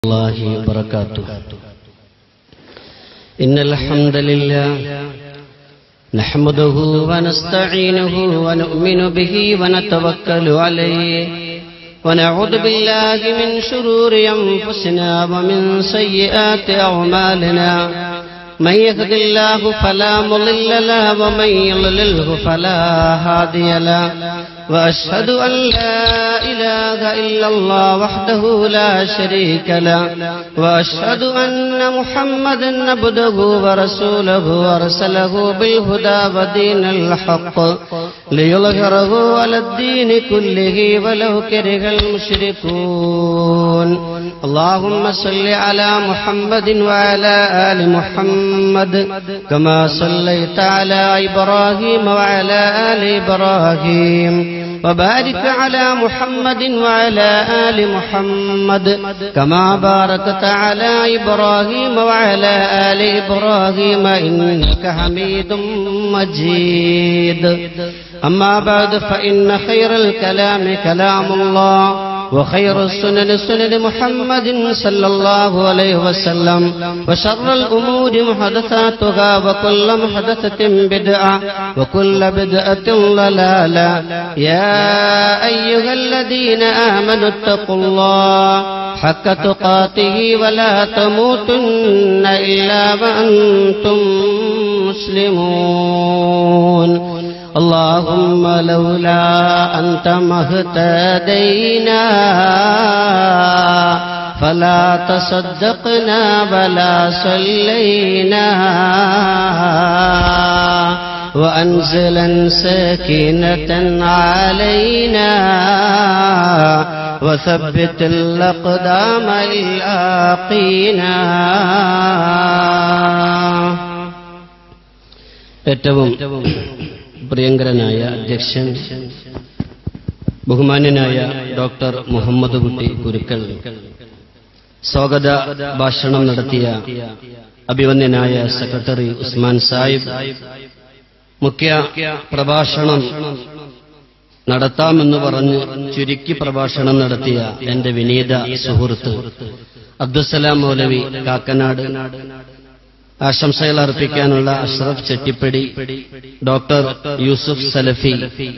الله وبركاته إن الحمد لله نحمده ونستعينه ونؤمن به ونتوكل عليه ونعوذ بالله من شرور أنفسنا ومن سيئات أعمالنا من يهد الله فلا مضل له ومن يضلله فلا هادي له وأشهد أن لا إله إلا الله وحده لا شريك له وأشهد أن محمدا عبده ورسوله أرسله بالهدى ودين الحق ليظهره على الدين كله ولو كره المشركون اللهم صل على محمد وعلى آل محمد كما صليت على إبراهيم وعلى آل إبراهيم وبارك على محمد وعلى آل محمد كما باركت على إبراهيم وعلى آل إبراهيم إنك حميد مجيد أما بعد فإن خير الكلام كلام الله وخير السنن سنن محمد صلى الله عليه وسلم وشر الأمور محدثاتها وكل محدثة بدعة وكل بدعة ضلالة يا أيها الذين آمنوا اتقوا الله حق تقاته ولا تموتن إلا وأنتم مسلمون اللهم لولا أنت ما اهتدينا فلا تصدقنا ولا صلينا وأنزلا سكينة علينا وثبت الأقدام الآقينا ഏറ്റവും പ്രിയങ്കരനായ അധ്യക്ഷൻ ബഹുമാന്യനായ ഡോക്ടർ മുഹമ്മദ് കുട്ടി കുരുക്കൽ സ്വാഗത ഭാഷണം നടത്തിയ അഭിവന്യനായ സെക്രട്ടറി ഉസ്മാൻ സാഹിബ് മുഖ്യ പ്രഭാഷണം നടത്താമെന്ന് പറഞ്ഞ് ചുരുക്കി പ്രഭാഷണം നടത്തിയ എന്റെ വിനീത സുഹൃത്ത് അബ്ദുസലാം മൗലവി കാക്കനാട് ആശംസകൾ അർപ്പിക്കാനുള്ള അഷ്റഫ് ചെട്ടിപ്പടി ഡോക്ടർ യൂസുഫ് സലഫി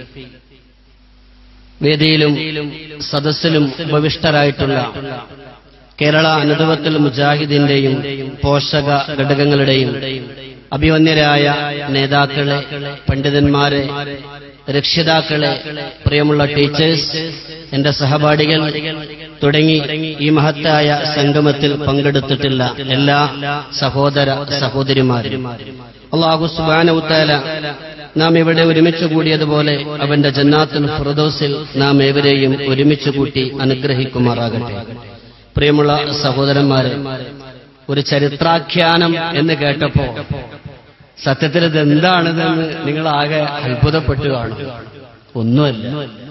വേദിയിലും സദസ്സിലും ഉപവിഷ്ടരായിട്ടുള്ള കേരള അനുഭവത്തിൽ മുജാഹിദിന്റെയും പോഷക ഘടകങ്ങളുടെയും അഭിവന്യരായ നേതാക്കളെ പണ്ഡിതന്മാരെ രക്ഷിതാക്കളെ പ്രിയമുള്ള ടീച്ചേഴ്സ് എന്റെ സഹപാഠികൾ തുടങ്ങി ഈ മഹത്തായ സംഗമത്തിൽ പങ്കെടുത്തിട്ടുള്ള എല്ലാ സഹോദര സഹോദരിമാരും അള്ളാഹു സുബാനവുത്താല നാം ഇവിടെ ഒരുമിച്ച് കൂടിയതുപോലെ അവന്റെ ജന്നാത്തുൽ ഫിറദോസിൽ നാം ഏവരെയും ഒരുമിച്ച് കൂട്ടി അനുഗ്രഹിക്കുമാറാകട്ടെ പ്രിയമുള്ള സഹോദരന്മാരെ ഒരു ചരിത്രാഖ്യാനം എന്ന് കേട്ടപ്പോ സത്യത്തിൽ ഇത് എന്താണിതെന്ന് നിങ്ങൾ ആകെ അത്ഭുതപ്പെട്ടു കാണും ഒന്നുമല്ല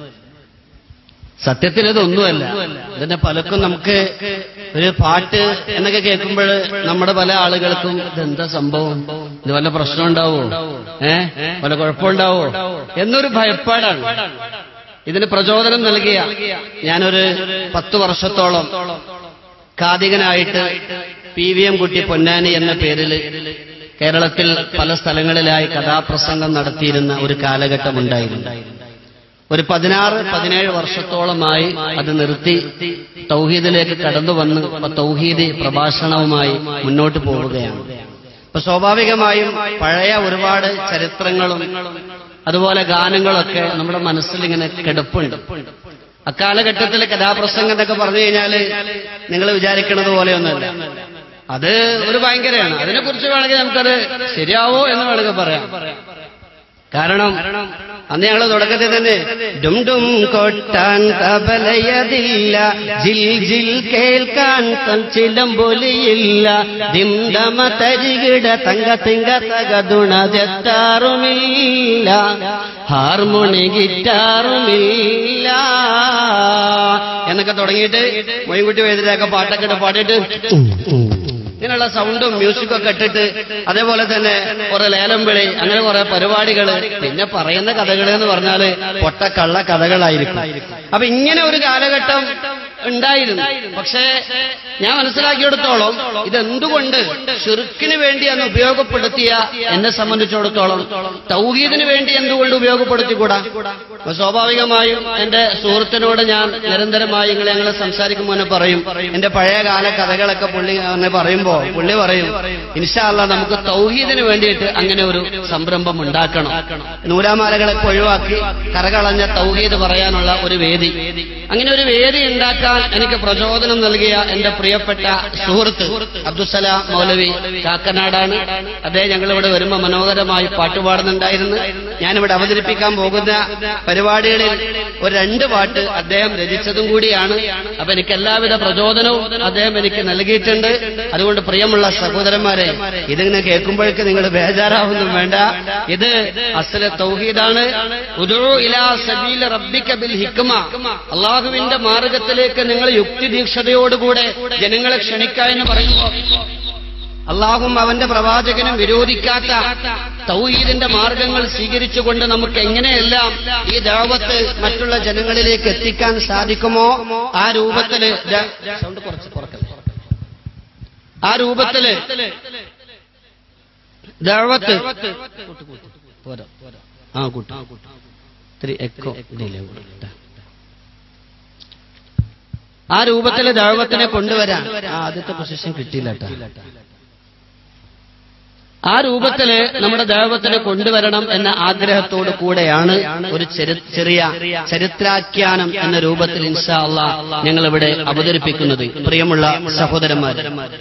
സത്യത്തിൽ ഇതൊന്നുമല്ല ഇതിന്റെ പലർക്കും നമുക്ക് ഒരു പാട്ട് എന്നൊക്കെ കേൾക്കുമ്പോൾ നമ്മുടെ പല ആളുകൾക്കും ഇതെന്താ സംഭവം ഇത് വല്ല പ്രശ്നം ഉണ്ടാവോ ഏ വല്ല കുഴപ്പമുണ്ടാവോ എന്നൊരു ഭയപ്പാടാണ് ഇതിന് പ്രചോദനം നൽകിയ ഞാനൊരു പത്തു വർഷത്തോളം കാതികനായിട്ട് പി വി എം കുട്ടി പൊന്നാനി എന്ന പേരിൽ കേരളത്തിൽ പല സ്ഥലങ്ങളിലായി കഥാപ്രസംഗം നടത്തിയിരുന്ന ഒരു കാലഘട്ടമുണ്ടായിരുന്നു ഒരു പതിനാറ് പതിനേഴ് വർഷത്തോളമായി അത് നിർത്തി തൗഹീദിലേക്ക് കടന്നു വന്ന് തൗഹീദ് പ്രഭാഷണവുമായി മുന്നോട്ട് പോവുകയാണ് അപ്പൊ സ്വാഭാവികമായും പഴയ ഒരുപാട് ചരിത്രങ്ങളും അതുപോലെ ഗാനങ്ങളൊക്കെ നമ്മുടെ മനസ്സിൽ ഇങ്ങനെ കിടപ്പുണ്ട് അക്കാലഘട്ടത്തിൽ കഥാപ്രസംഗം എന്നൊക്കെ പറഞ്ഞു കഴിഞ്ഞാൽ നിങ്ങൾ വിചാരിക്കുന്നത് പോലെയൊന്നുമല്ല അത് ഒരു ഭയങ്കരമാണ് അതിനെക്കുറിച്ച് വേണമെങ്കിൽ നമുക്കത് ശരിയാവോ എന്ന് വേണമെങ്കിൽ പറയാം കാരണം അന്ന് ഞങ്ങൾ തുടക്കത്തിൽ തന്നെ ഡും ഡും കൊട്ടാൻ തബലയതില്ല ജിൽ ജിൽ കേൾക്കാൻ ചിലമ്പൊലിയില്ല ദിംഡമ തരികിട തങ്ക തിങ്ക തകതുണതെത്താറുമില്ല ഹാർമോണി ഗിറ്റാറുമില്ല എന്നൊക്കെ തുടങ്ങിയിട്ട് മൊയ്ൻകുട്ടി വേദിയിലൊക്കെ പാട്ടൊക്കെ ഇട്ട് പാടിയിട്ട് ഇങ്ങനെയുള്ള സൗണ്ടും മ്യൂസിക്കും ഒക്കെ ഇട്ടിട്ട് അതേപോലെ തന്നെ കുറെ ലേലം വിളി അങ്ങനെ കുറെ പരിപാടികൾ പിന്നെ പറയുന്ന കഥകൾ എന്ന് പറഞ്ഞാല് പൊട്ടക്കള്ള കഥകളായിരിക്കും അപ്പൊ ഇങ്ങനെ ഒരു കാലഘട്ടം ഉണ്ടായിരുന്നു പക്ഷേ ഞാൻ മനസ്സിലാക്കിയെടുത്തോളം ഇതെന്തുകൊണ്ട് ഷിർക്കിന് വേണ്ടി അന്ന് ഉപയോഗപ്പെടുത്തിയ എന്നെ സംബന്ധിച്ചിടത്തോളം തൗഹീദിന് വേണ്ടി എന്തുകൊണ്ട് ഉപയോഗപ്പെടുത്തിക്കൂടാ അപ്പൊ സ്വാഭാവികമായും എന്റെ സുഹൃത്തിനോട് ഞാൻ നിരന്തരമായി നിങ്ങൾ ഞങ്ങളെ സംസാരിക്കുമ്പോൾ തന്നെ പറയും എന്റെ പഴയകാല കഥകളൊക്കെ പുള്ളി അങ്ങനെ പറയുമ്പോ പുള്ളി പറയും ഇൻഷാല്ല നമുക്ക് തൗഹീദിന് വേണ്ടിയിട്ട് അങ്ങനെ ഒരു സംരംഭം ഉണ്ടാക്കണം നൂലാമാലകളൊക്കെ ഒഴിവാക്കി കരകളഞ്ഞ തൗഹീദ് പറയാനുള്ള ഒരു വേദി അങ്ങനെ ഒരു വേദി ഉണ്ടാക്കാൻ എനിക്ക് പ്രചോദനം നൽകിയ എന്റെ പ്രിയപ്പെട്ട സുഹൃത്ത് അബ്ദുസലാം മൗലവി കാക്കനാടാണ് അദ്ദേഹം ഞങ്ങളിവിടെ വരുമ്പോൾ മനോഹരമായി പാട്ടുപാടുന്നുണ്ടായിരുന്നു ഞാനിവിടെ അവതരിപ്പിക്കാൻ പോകുന്ന പരിപാടികളിൽ ഒരു രണ്ട് പാട്ട് അദ്ദേഹം രചിച്ചതും കൂടിയാണ് അപ്പൊ എനിക്ക് എല്ലാവിധ പ്രചോദനവും അദ്ദേഹം എനിക്ക് നൽകിയിട്ടുണ്ട് അതുകൊണ്ട് പ്രിയമുള്ള സഹോദരന്മാരെ ഇതിങ്ങനെ കേൾക്കുമ്പോഴേക്ക് നിങ്ങൾ ബേജാറാവൊന്നും വേണ്ട ഇത് അസല തൗഹീദാണ് ഉദൂ ഇലാ സബീല റബ്ബിക ബിൽ ഹിക്മ അള്ളാഹുവിന്റെ മാർഗത്തിലേക്ക് നിങ്ങൾ യുക്തിദീക്ഷതയോടുകൂടെ ജനങ്ങളെ ക്ഷണിക്കുക എന്ന് പറയുമ്പോൾ അള്ളാഹും അവന്റെ പ്രവാചകനും വിരോധിക്കാത്ത തൗഹീദിന്റെ മാർഗങ്ങൾ സ്വീകരിച്ചുകൊണ്ട് നമുക്ക് എങ്ങനെയെല്ലാം ഈ ദാവത്ത് മറ്റുള്ള ജനങ്ങളിലേക്ക് എത്തിക്കാൻ സാധിക്കുമോ ആ രൂപത്തില് ദ- സൗണ്ട് കുറച്ച് കുറക്കല്ലേ. ആ രൂപത്തില് ദാവത്ത് പോരാ ആ കൂട്ടി ഇത്തിരി എക്കോ ഡിലേ കൂടെ. ആ രൂപത്തില് ദാവത്തിനെ കൊണ്ടുവരാൻ ആ ആദ്യത്തെ പൊസിഷൻ കിട്ടിയില്ല കേട്ടോ ആ രൂപത്തില് നമ്മുടെ ദൈവത്തിനെ കൊണ്ടുവരണം എന്ന ആഗ്രഹത്തോടു കൂടെയാണ് ഒരു ചെറു- ചെറിയ ചരിത്രാഖ്യാനം എന്ന രൂപത്തിൽ ഇൻഷാ അള്ളാ ഞങ്ങൾ ഇവിടെ അവതരിപ്പിക്കുന്നത് പ്രിയമുള്ള സഹോദരന്മാർ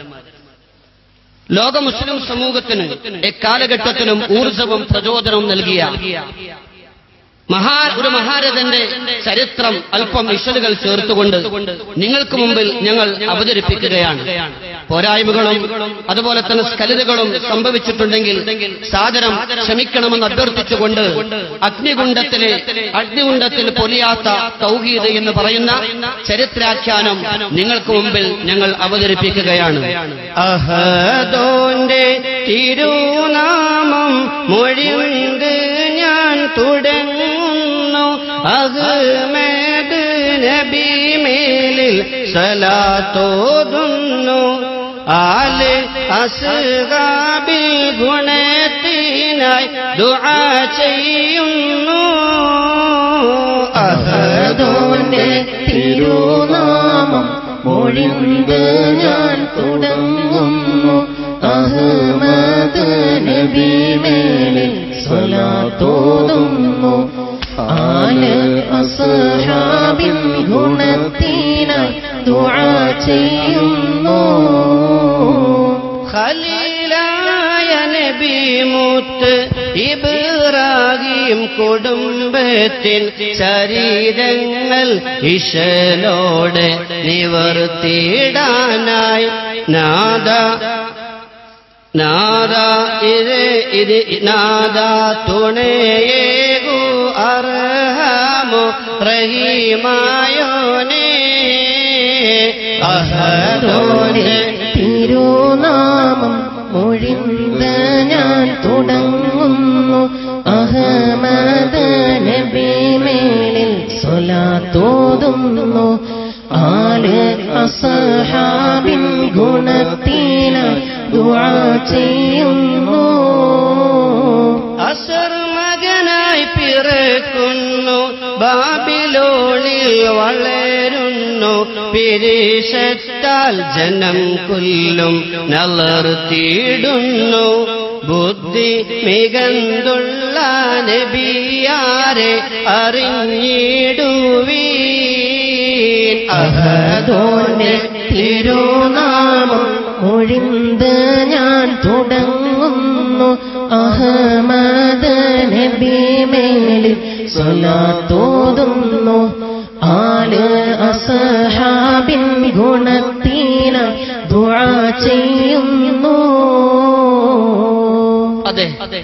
ലോക മുസ്ലിം സമൂഹത്തിന് എക്കാലഘട്ടത്തിലും ഊർജവും പ്രചോദനവും നൽകിയ മഹാ ഒരു മഹാരഥന്റെ ചരിത്രം അല്പം ഇഷലുകൾ ചേർത്തുകൊണ്ട് നിങ്ങൾക്ക് മുമ്പിൽ ഞങ്ങൾ അവതരിപ്പിക്കുകയാണ് പോരായ്മകളും അതുപോലെ തന്നെ സ്കലിതകളും സംഭവിച്ചിട്ടുണ്ടെങ്കിൽ സാദരം ക്ഷമിക്കണമെന്ന് അഭ്യർത്ഥിച്ചുകൊണ്ട് അഗ്നികുണ്ഡത്തിലെ അഗ്നികുണ്ഡത്തിൽ പൊലിയാത്ത തൗഹീദ് എന്ന് പറയുന്ന ചരിത്രാഖ്യാനം നിങ്ങൾക്ക് മുമ്പിൽ ഞങ്ങൾ അവതരിപ്പിക്കുകയാണ് അഹദോന്റെ തിരുനാമം മൊഴിണ്ട് ഞാൻ തുടങ്ങുന്നു അഹ്മദ് നബി മേലിൽ സലാത്തോതുന്നു ആല് അസ്ഹാബിൽ ഗുണത്തിനായി ദുആ ചെയ്യുന്നു അഹദോന്റെ തിരുനാമം മൊഴിന്ത് ഞാൻ തുടങ്ങുന്നു അഹമ്മദ് നബി മേലിൽ സ്വലാത്തോതുന്നു ആല് അസ്ഹാബിൻ ഗുണത്തിനായി ദുആ ചെയ്യുന്നു ഖലീലായ നബി മുത്ത് ഇബ്രാഹിം കുടുംബത്തിൻ ശരീരങ്ങൾ ഇശലോടെ നിവർത്തിയിടാനായി നാദ നാദ ഇത് ഇത് നാദ തുണയേകു അർഹമോ റഹീമായോനേ അഹദോനെ തിരുനാമം മൊഴിന്ത് ഞാൻ തുടങ്ങുന്നു അഹമ്മദ് നബി മേലിൽ സ്വലാത്തോതുന്നു ആല് അസഹാബിൻ ഗുണത്തിന ദുആ ചെയ്യുന്നു അസർ മകനായി പിറക്കുന്നു ബാബിലോണിൽ വളരുന്നു പിരിശത്താൽ ജനം കൊല്ലും നളർത്തിയിടുന്നു ബുദ്ധി മികന്തുള്ള നബിയാരെ അറിഞ്ഞിടുവീൻ അഹദോന്റെ തിരുനാമം ഒഴിന്ത് ഞാൻ തുടങ്ങുന്നു അഹമ്മദ് നബി മേലിൽ സ്വലാത്തോതുന്നു ആല് അസഹാബിൻ ഗുണത്തീന ദുആ ചെയ്യുന്നു അതെ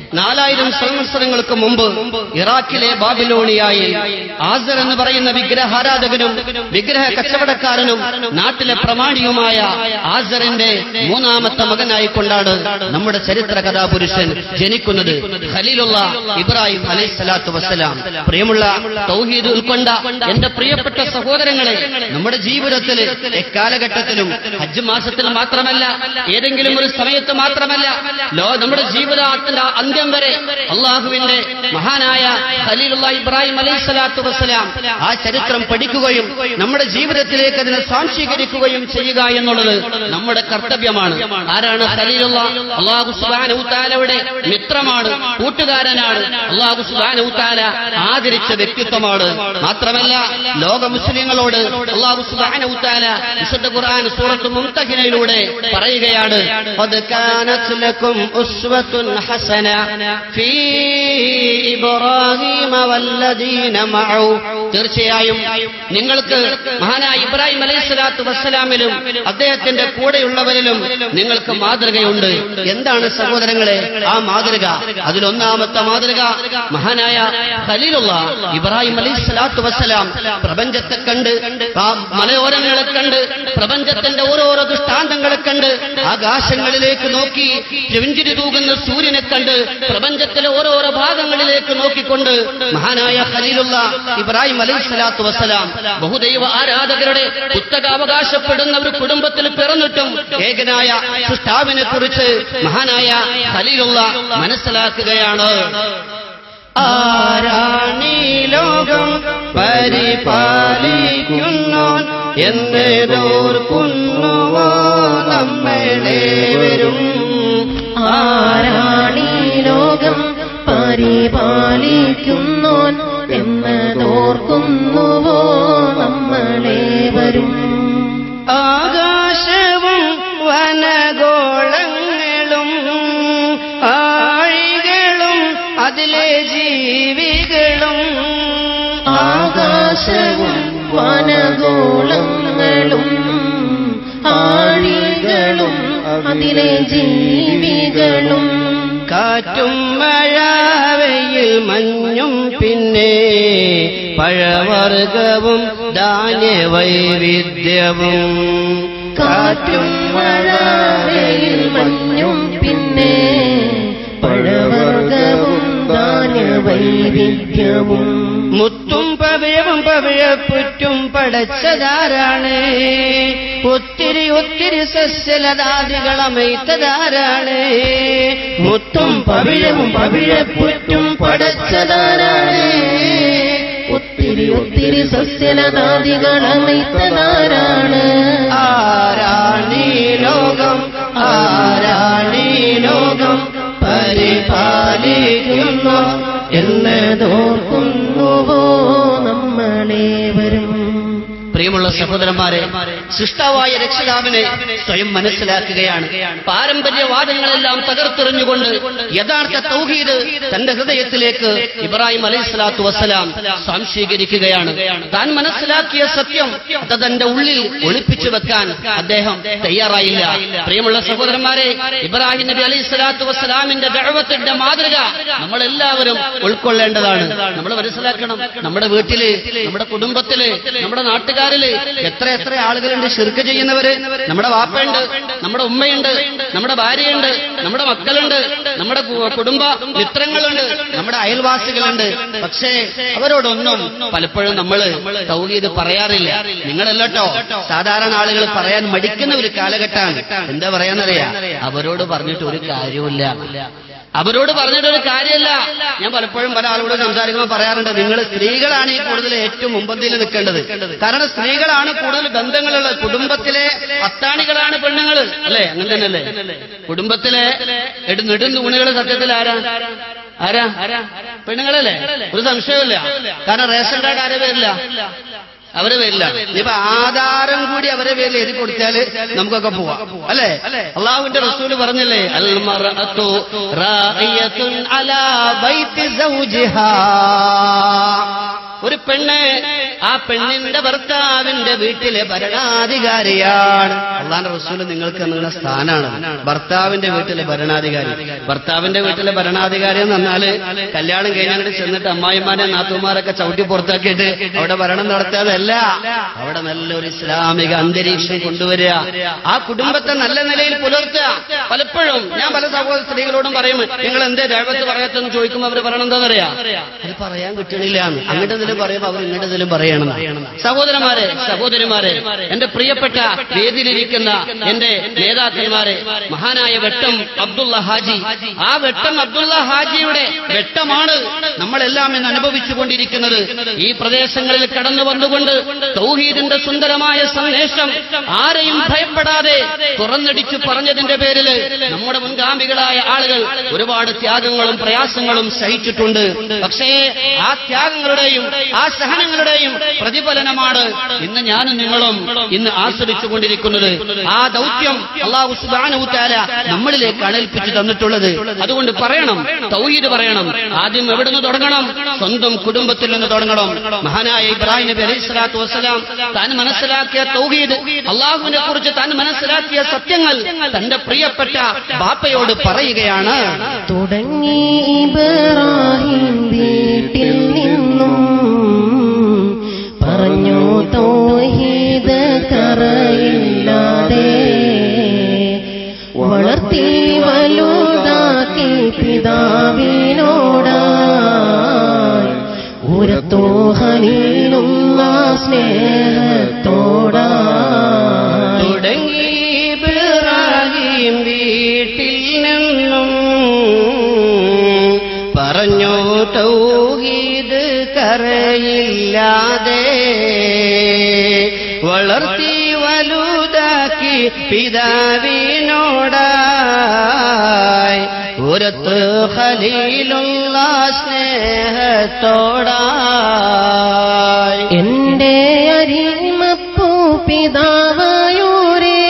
നാലായിരം സംവത്സരങ്ങൾക്ക് മുമ്പ് ഇറാഖിലെ ബാബിലോണിയായിൽ ആസർ എന്ന് പറയുന്ന വിഗ്രഹാരാധകനും വിഗ്രഹ കച്ചവടക്കാരനും നാട്ടിലെ പ്രമാണിയുമായ ആസറിന്റെ മൂന്നാമത്തെ മകനായിക്കൊണ്ടാണ് നമ്മുടെ ചരിത്ര കഥാപുരുഷൻ ജനിക്കുന്നത് ഖലീലുള്ള ഇബ്രാഹിം അലൈഹി സ്വലാത്തു വസ്സലാം പ്രിയമുള്ള തൗഹീദ് ഉൾക്കൊണ്ട എന്റെ പ്രിയപ്പെട്ട സഹോദരങ്ങളെ നമ്മുടെ ജീവിതത്തിൽ എക്കാലഘട്ടത്തിലും ഹജ്ജ് മാസത്തിൽ മാത്രമല്ല ഏതെങ്കിലും ഒരു സമയത്ത് മാത്രമല്ല ലോ നമ്മുടെ ജീവിതത്തിന്റെ അന്ത്യം വരെ അള്ളാഹുവിന്റെ മഹാനായ ഖലീലുള്ള ഇബ്രാഹിം അലൈഹി സ്വലാത്തു വസ്സലാം ആ ചരിത്രം പഠിക്കുകയും നമ്മുടെ ജീവിതത്തിലേക്ക് അതിനെ സാംശീകരിക്കുകയും ചെയ്യുക എന്നുള്ളത് നമ്മുടെ കർത്തവ്യമാണ് ആരാണ് ഖലീലുള്ള അള്ളാഹു സുബാനൌത്താലയുടെ മിത്രമാണ് കൂട്ടുകാരനാണ് അള്ളാഹു സുബാനൌത്താല ആദരിച്ച വ്യക്തിത്വമാണ് മാത്രമല്ല ലോക മുസ്ലിങ്ങളോട് അള്ളാഹു സുബാനൌത്താല വിശുദ്ധ ഖുർആൻ സൂറത്ത് മുംതഹിനയിലൂടെ പറയുകയാണ് "ഖദ് കാനത് ലക്കും ഉസ്വത്തുൻ ഹസന ഫീ ഇബ്രാഹീമ വല്ലദീന മഅഹു തീർച്ചയായും നിങ്ങൾക്ക് മഹാനായ ഇബ്രാഹിം അലൈഹി സ്വലാത്തു വസ്സലാമിലും അദ്ദേഹത്തിന്റെ കൂടെയുള്ളവരിലും നിങ്ങൾക്ക് മാതൃകയുണ്ട് എന്താണ് സഹോദരങ്ങളെ ആ മാതൃക അതിലൊന്നാമത്തെ മാതൃക മഹാനായ ഖലീലുള്ള ഇബ്രാഹിം അലൈഹി സ്വലാത്തു വസ്സലാം പ്രപഞ്ചത്തെ കണ്ട് ആ മലയോരങ്ങളെ കണ്ട് പ്രപഞ്ചത്തിന്റെ ഓരോരോ ദൃഷ്ടാന്തങ്ങളെ കണ്ട് ആകാശങ്ങളിലേക്ക് നോക്കി ചെവിഞ്ചിരി തൂകുന്ന സൂര്യനെ കണ്ട് പ്രപഞ്ചത്തിലെ ഓരോരോ ഭാഗങ്ങളിലേക്ക് നോക്കിക്കൊണ്ട് മഹാനായ ഖലീലുള്ള ഇബ്രാഹിം അലൈഹി സ്വലാത്തു വസ്സലാം ബഹുദൈവ ആരാധകരുടെ പുസ്തക അവകാശപ്പെടുന്ന ഒരു കുടുംബത്തിൽ പിറന്നിട്ടും ഏകനായ സൃഷ്ടാവിനെ കുറിച്ച് മഹാനായ ഖലീലുള്ള മനസ്സിലാക്കുകയാണ് ആരാണീ ലോകം പരിപാലിക്കുന്നോൻ എന്നേതോർക്കുന്നുവോ നമ്മളെ വരും ആരാണീ ലോകം പരിപാലിക്കുന്നോൻ എന്നതോർക്കുന്നുവോ നമ്മളെ വരും ആകാശവും വനഗോളങ്ങളും ആഴികളും അതിലെ ജീവികളും ആകാശവും വനഗോളങ്ങളും ആഴികളും അതിലെ ജീവികളും കാറ്റും മഴവയിൽ മഞ്ഞും പിന്നെ പഴവർഗവും ധാന്യവൈവിധ്യവും കാറ്റും മഴയിൽ മഞ്ഞും പിന്നെ പഴവർഗവും ധാന്യവൈവിധ്യവും മുത്തും പവിഴവും പവിഴപ്പുറ്റും പടച്ചതാരാണ് ഒത്തിരി ഒത്തിരി സസ്യലതാദികളമൈത്തതാരാണ് മുത്തും പവിഴവും പവിഴപ്പുറ്റും പടച്ചതാരാണ് ഒത്തിരി ഒത്തിരി സസ്യലതാദികളമൈത്തതാരാണ് ആരാണീ ലോകം ആരാണീ ലോകം പരിപാലിക്കുന്നു എന്നതോർക്കുന്നുവോ നമ്മളെ വരും പ്രിയമുള്ള സഹോദരന്മാരെ സൃഷ്ടാവായ രക്ഷിതാവിനെ സ്വയം മനസ്സിലാക്കുകയാണ് പാരമ്പര്യവാദങ്ങളെല്ലാം തകർത്തെറിഞ്ഞുകൊണ്ട് യഥാർത്ഥ തൗഹീദ് തന്റെ ഹൃദയത്തിലേക്ക് ഇബ്രാഹിം അലൈഹി സ്വലാത്തു വസ്സലാം സ്വാംശീകരിക്കുകയാണ് താൻ മനസ്സിലാക്കിയ സത്യം അത് തന്റെ ഉള്ളിൽ ഒളിപ്പിച്ചു വെക്കാൻ അദ്ദേഹം തയ്യാറായില്ല പ്രിയമുള്ള സഹോദരന്മാരെ ഇബ്രാഹിം നബി അലൈഹി സ്വലാത്തു വസ്സലാമിന്റെ ദഴവത്തിന്റെ മാതൃക നമ്മളെല്ലാവരും ഉൾക്കൊള്ളേണ്ടതാണ് നമ്മൾ മനസ്സിലാക്കണം നമ്മുടെ വീട്ടില് നമ്മുടെ കുടുംബത്തില് നമ്മുടെ നാട്ടുകാരില് എത്ര എത്ര ആളുകളുണ്ട് ശിർക്ക് ചെയ്യുന്നവര് നമ്മുടെ വാപ്പയുണ്ട് നമ്മുടെ ഉമ്മയുണ്ട് നമ്മുടെ ഭാര്യയുണ്ട് നമ്മുടെ മക്കളുണ്ട് നമ്മുടെ കു- കുടുംബ മിത്രങ്ങളുണ്ട് നമ്മുടെ അയൽവാസികളുണ്ട് പക്ഷേ അവരോടൊന്നും പലപ്പോഴും നമ്മൾ തൗഹീദ് പറയാറില്ല നിങ്ങളല്ലോ സാധാരണ ആളുകൾ പറയാൻ മടിക്കുന്ന ഒരു കാലഘട്ടമാണ് എന്താ പറയാന്നറിയാ അവരോട് പറഞ്ഞിട്ട് ഒരു കാര്യവുമില്ല അവരോട് പറഞ്ഞിട്ട് ഒരു കാര്യമല്ല ഞാൻ പലപ്പോഴും പല ആളുകളോട് സംസാരിക്കുമ്പോൾ പറയാറുണ്ട് നിങ്ങൾ സ്ത്രീകളാണ് ഈ കൂടുതൽ ഏറ്റവും മുമ്പന്തിയിൽ നിൽക്കേണ്ടത് കാരണം സ്ത്രീകളാണ് കൂടുതൽ ബന്ധങ്ങളുള്ളത് കുടുംബത്തിലെ അത്താണികളാണ് പെണ്ണുങ്ങൾ അല്ലേ അങ്ങനെ തന്നെയല്ലേ കുടുംബത്തിലെ എടു നെടും തൂണുകൾ സത്യത്തിൽ ആരാ ആരാ പെണ്ണുങ്ങളല്ലേ ഒരു സംശയമില്ല കാരണം റേഷൻ കാർഡ് ആരെ പേരില്ല അവരെ പേരില്ല ഇനിയിപ്പോ ആധാരം കൂടി അവരെ പേരിൽ എഴുതി കൊടുത്താല് നമുക്കൊക്കെ പോവാം അല്ലേ അള്ളാഹുവിന്റെ റസൂല് പറഞ്ഞില്ലേ അൽ മർഅത്തു റാഇയത്തുൻ അലാ ബൈത്തി സൗജിഹാ ഒരു പെണ്ണ് ആ പെണ്ണിന്റെ ഭർത്താവിന്റെ വീട്ടിലെ ഭരണാധികാരിയാണ് അള്ളാന്റെ റസൂല് നിങ്ങൾക്ക് നിങ്ങളുടെ സ്ഥാനാണ് ഭർത്താവിന്റെ വീട്ടിലെ ഭരണാധികാരി ഭർത്താവിന്റെ വീട്ടിലെ ഭരണാധികാരി എന്ന് പറഞ്ഞാല് കല്യാണം കഴിഞ്ഞാൽ ചെന്നിട്ട് അമ്മായിമാരെ നാത്തുമാരൊക്കെ ചവിട്ടി പുറത്താക്കിയിട്ട് അവിടെ ഭരണം നടത്താതല്ല അവിടെ നല്ലൊരു ഇസ്ലാമിക അന്തരീക്ഷം കൊണ്ടുവരിക ആ കുടുംബത്തെ നല്ല നിലയിൽ പുലർത്തുക പലപ്പോഴും ഞാൻ പല സഹോദര സ്ത്രീകളോടും പറയും നിങ്ങൾ എന്തേ രേവത്ത് പറയാത്തെന്ന് ചോദിക്കുമ്പോൾ അവർ പറയണം എന്താണെന്നറിയാം അത് പറയാൻ കിട്ടണില്ല അങ്ങോട്ട് എന്തെങ്കിലും പറയുമ്പോൾ അവർ ഇങ്ങോട്ട് എന്തെങ്കിലും പറയണം സഹോദരന്മാരെ സഹോദരിമാരെ എന്റെ പ്രിയപ്പെട്ട വേദിയിലിരിക്കുന്ന എന്റെ നേതാക്കന്മാരെ മഹാനായ വെട്ടം അബ്ദുള്ള ഹാജി ആ വെട്ടം അബ്ദുള്ള ഹാജിയുടെ വെട്ടമാണ് നമ്മളെല്ലാം ഇന്ന് അനുഭവിച്ചുകൊണ്ടിരിക്കുന്നത് ഈ പ്രദേശങ്ങളിൽ കടന്നു വന്നുകൊണ്ട് തൗഹീദിന്റെ സുന്ദരമായ സന്ദേശം ആരെയും ഭയപ്പെടാതെ തുറന്നടിച്ചു പറഞ്ഞതിന്റെ പേരിൽ നമ്മുടെ മുൻഗാമികളായ ആളുകൾ ഒരുപാട് ത്യാഗങ്ങളും പ്രയാസങ്ങളും സഹിച്ചിട്ടുണ്ട് പക്ഷേ ആ ത്യാഗങ്ങളുടെയും ആ സഹനങ്ങളുടെയും പ്രതിഫലനമാണ് ഇന്ന് ഞാനും നിങ്ങളും ഇന്ന് ആസ്വദിച്ചുകൊണ്ടിരിക്കുന്നത് ആ ദൗത്യം അള്ളാഹു സുബാനവുത്താല നമ്മളിലേക്കാണ് ഏൽപ്പിച്ചു തന്നിട്ടുള്ളത് അതുകൊണ്ട് പറയണം തൗഹീദ് പറയണം ആദ്യം എവിടെ നിന്ന് തുടങ്ങണം സ്വന്തം കുടുംബത്തിൽ നിന്ന് തുടങ്ങണം മഹാനായ ഇബ്രാഹിം നബി അലൈഹി സ്വലാത്തു വസ്സലാം താൻ മനസ്സിലാക്കിയ തൗഹീദ് അള്ളാഹുവിനെ കുറിച്ച് താൻ മനസ്സിലാക്കിയ സത്യങ്ങൾ തന്റെ പ്രിയപ്പെട്ട ബാപ്പയോട് പറയുകയാണ് തുടങ്ങി ഇബ്രാഹിം വീട്ടിൽ നിന്നും പറഞ്ഞു തോഹീദ് കറയില്ലാതെ വളർത്തി വലുതാക്കി പിതാവിനോടായി ഉരത്തോ ഹനിലുള്ള സ്നേഹത്തോടായി തുടങ്ങി ഇബ്രാഹിം വീട്ടിൽ നിന്നും പറഞ്ഞു തൗഹീദ് കരയില്ലാതെ വളർത്തി വലുതാക്കി പിതാവിനോടായി ഉരത്ത് ഖലീലുള്ള സ്നേഹത്തോടായി എന്റെ അരിമപ്പൂ പിതാവായൂരേ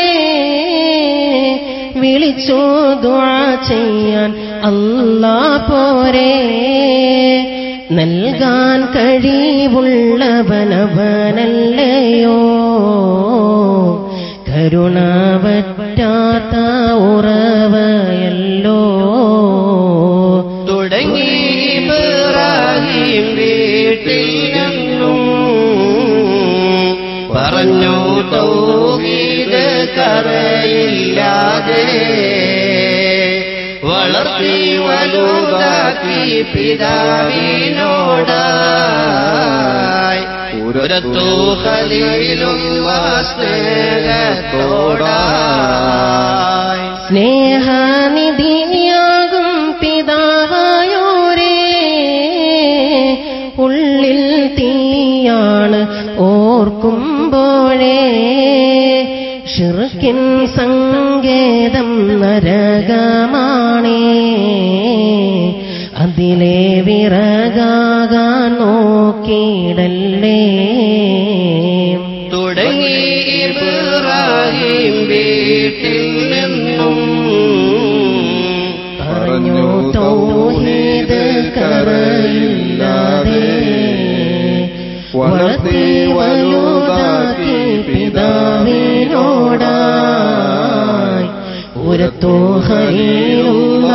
വിളിച്ചു ദുആ ചെയ്യാൻ അല്ലാ പോരെ നൽകാൻ കഴിവുള്ളവനവനല്ലയോ കരുണ പറ്റാത്ത ഉറവയല്ലോ തുടങ്ങി ഇബ്രാഹിം വീട്ടിൽ നിന്നും പറഞ്ഞു തൗഹീദ് കറയില്ലാതെ വളർത്തി വലുതാക്കി പിതാവിനോടായി ഉരത്തു ഖലീലുള്ള സ്നേഹത്തോടായി സ്നേഹനിധിയാകും പിതാവായോരേ ഉള്ളിൽ തീയാണ് ഓർക്കുമ്പോഴേ ഷിർക്കിൻ സങ്കേതം നരകമാണേ അതിലെ വിറകാകാൻ നോക്കിയിടല്ലേ തുടങ്ങി ഇബ്രാഹിം വീട്ടിൽ നിന്നും പറഞ്ഞു തൗഹീദ് കറയില്ലാതെ വളർത്തി വലുതാക്കി പിതാവിനോടായി ഉരത്തോ ഹരിയുള്ള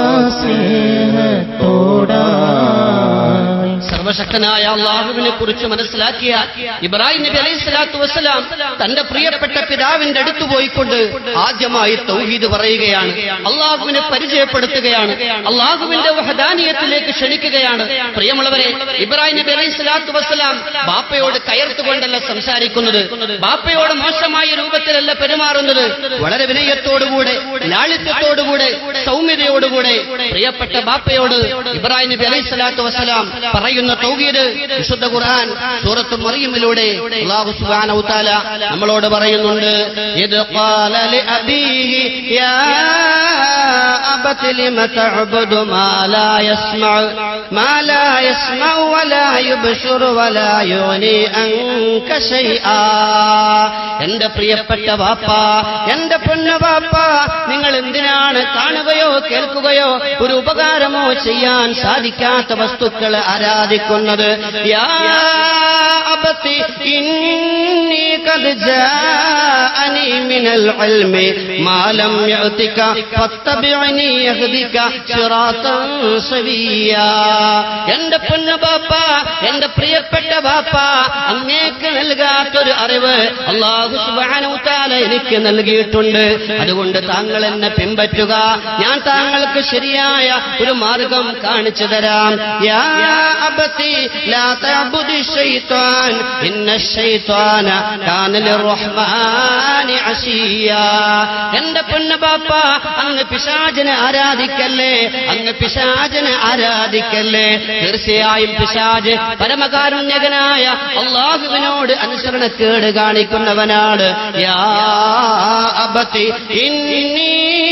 സ്നേഹത്തോടായി സർവശക്തനായ അള്ളാഹുവിനെ കുറിച്ച് മനസ്സിലാക്കിയ ഇബ്രാഹിം നബി അലൈഹി സ്വലാത്തു വസ്സലാം തന്റെ പ്രിയപ്പെട്ട പിതാവിന്റെ അടുത്ത് പോയിക്കൊണ്ട് ആദ്യമായി തൗഹീദ് പറയുകയാണ് അള്ളാഹുവിനെ പരിചയപ്പെടുത്തുകയാണ് അള്ളാഹുവിന്റെ വഹദാനിയത്തിലേക്ക് ക്ഷണിക്കുകയാണ് പ്രിയമുള്ളവരെ ഇബ്രാഹിം നബി അലൈഹി സ്വലാത്തു വസ്സലാം ബാപ്പയോട് കയർത്തുകൊണ്ടല്ല സംസാരിക്കുന്നത് ബാപ്പയോട് മോശമായ രൂപത്തിലല്ല പെരുമാറുന്നത് വളരെ വിനയത്തോടുകൂടെ ലാളിത്യത്തോടുകൂടെ സൗമ്യതയോടുകൂടെ പ്രിയപ്പെട്ട ബാപ്പയോട് ഇബ്രാഹിം നബി അലൈഹി സ്വലാത്തു വസ്സലാം പറയുന്ന തൗഹീദ് വിശുദ്ധ ഖുർആൻ സൂറത്ത് മറിയമിലൂടെ അല്ലാഹു സുബ്ഹാനഹു വതആല നമ്മളോട് പറയുന്നുണ്ട് ഇത് ഖാല ലി അബീഹി യാ അബതി ലിമ തഅബുദു മാ ലാ യസ്മഉ മാ ലാ യസ്മഉ വലാ യുബ്ശിറു വലാ യുഗ്നി അൻക ശൈആ എന്റെ പ്രിയപ്പെട്ട ബാപ്പ എന്റെ പൊന്നു ബാപ്പ നിങ്ങൾ നിങ്ങൾ എന്തിനാണ് കാണുകയോ കേൾക്കുകയോ ഒരു ഉപകാരമോ ചെയ്യാൻ സാധിക്കാത്ത വസ്തുക്കളെ ആരാധിക്കുന്നത് യാ അബത്തി ഇന്നി ഖദ് ജാഅനി മിനൽ ഇൽമി മാ ലം യഅതിക ഫത്തബിഅനി യഹ്ദിക സിറാത്തൻ സവിയ്യാ എന്റെ പൊന്നു ബാപ്പ എന്റെ പ്രിയപ്പെട്ട ബാപ്പ അങ്ങേക്ക് നൽകാത്തൊരു അറിവ് അള്ളാഹു സുബ്ഹാനഹു തആല എനിക്ക് നൽകിയിട്ടുണ്ട് അതുകൊണ്ട് താങ്കൾ എന്നെ പിൻപറ്റുക ഞാൻ താങ്കൾക്ക് ശരിയായ ഒരു മാർഗം കാണിച്ചു തരാം യാ അബതി ലാ തഅബുദി ശൈത്താൻ ഇന്ന ശൈത്താന കാന ലിർറഹ്മാനി അസിയാ എന്റെ പൊന്നു ബാപ്പ അങ്ങ് പിശാചിനെ ആരാധിക്കല്ലേ അങ്ങ് പിശാചിനെ ആരാധിക്കല്ലേ തീർച്ചയായും പിശാജ് പരമകാരുണ്യകനായ അള്ളാഹുവിനോട് അനുസരണക്കേട് കാണിക്കുന്നവനാണ് യാ അബതി ഇന്നി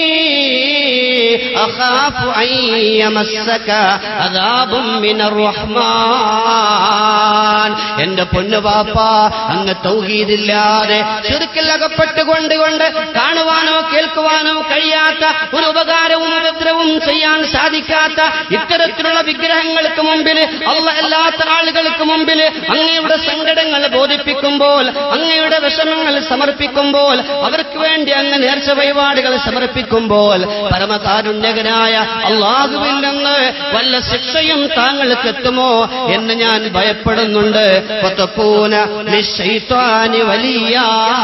അഖാഫു അൻ യമസ്സക അദാബും മിനർ റഹ്മാൻ എന്റെ പൊന്നുപാപ്പ അങ്ങ് തൗഹീദില്ലാതെ ചുരുക്കിൽ അകപ്പെട്ടുകൊണ്ട് കൊണ്ട് കാണുവാനോ കേൾക്കുവാനോ കഴിയാത്ത ഒരു ഉപകാരവും ഉപദ്രവവും ചെയ്യാൻ സാധിക്കാത്ത ഇത്തരത്തിലുള്ള വിഗ്രഹങ്ങൾക്ക് മുമ്പിൽ അല്ല അല്ലാത്ത ആളുകൾക്ക് മുമ്പിൽ അങ്ങയുടെ സങ്കടങ്ങൾ ബോധിപ്പിക്കുമ്പോൾ അങ്ങയുടെ വിഷമങ്ങൾ സമർപ്പിക്കുമ്പോൾ അവർക്ക് വേണ്ടി അങ്ങ് നേർച്ച വഴിപാടുകൾ സമർപ്പിക്കുമ്പോൾ പരമകാരുണ്യകനായ അള്ളാഹുവിൽ നിന്ന് വല്ല ശിക്ഷയും താങ്കൾക്ക് എത്തുമോ എന്ന് ഞാൻ ഭയപ്പെടുന്നുണ്ട് ഫതകൂന ലിശ്ശൈത്വാനി വലിയാ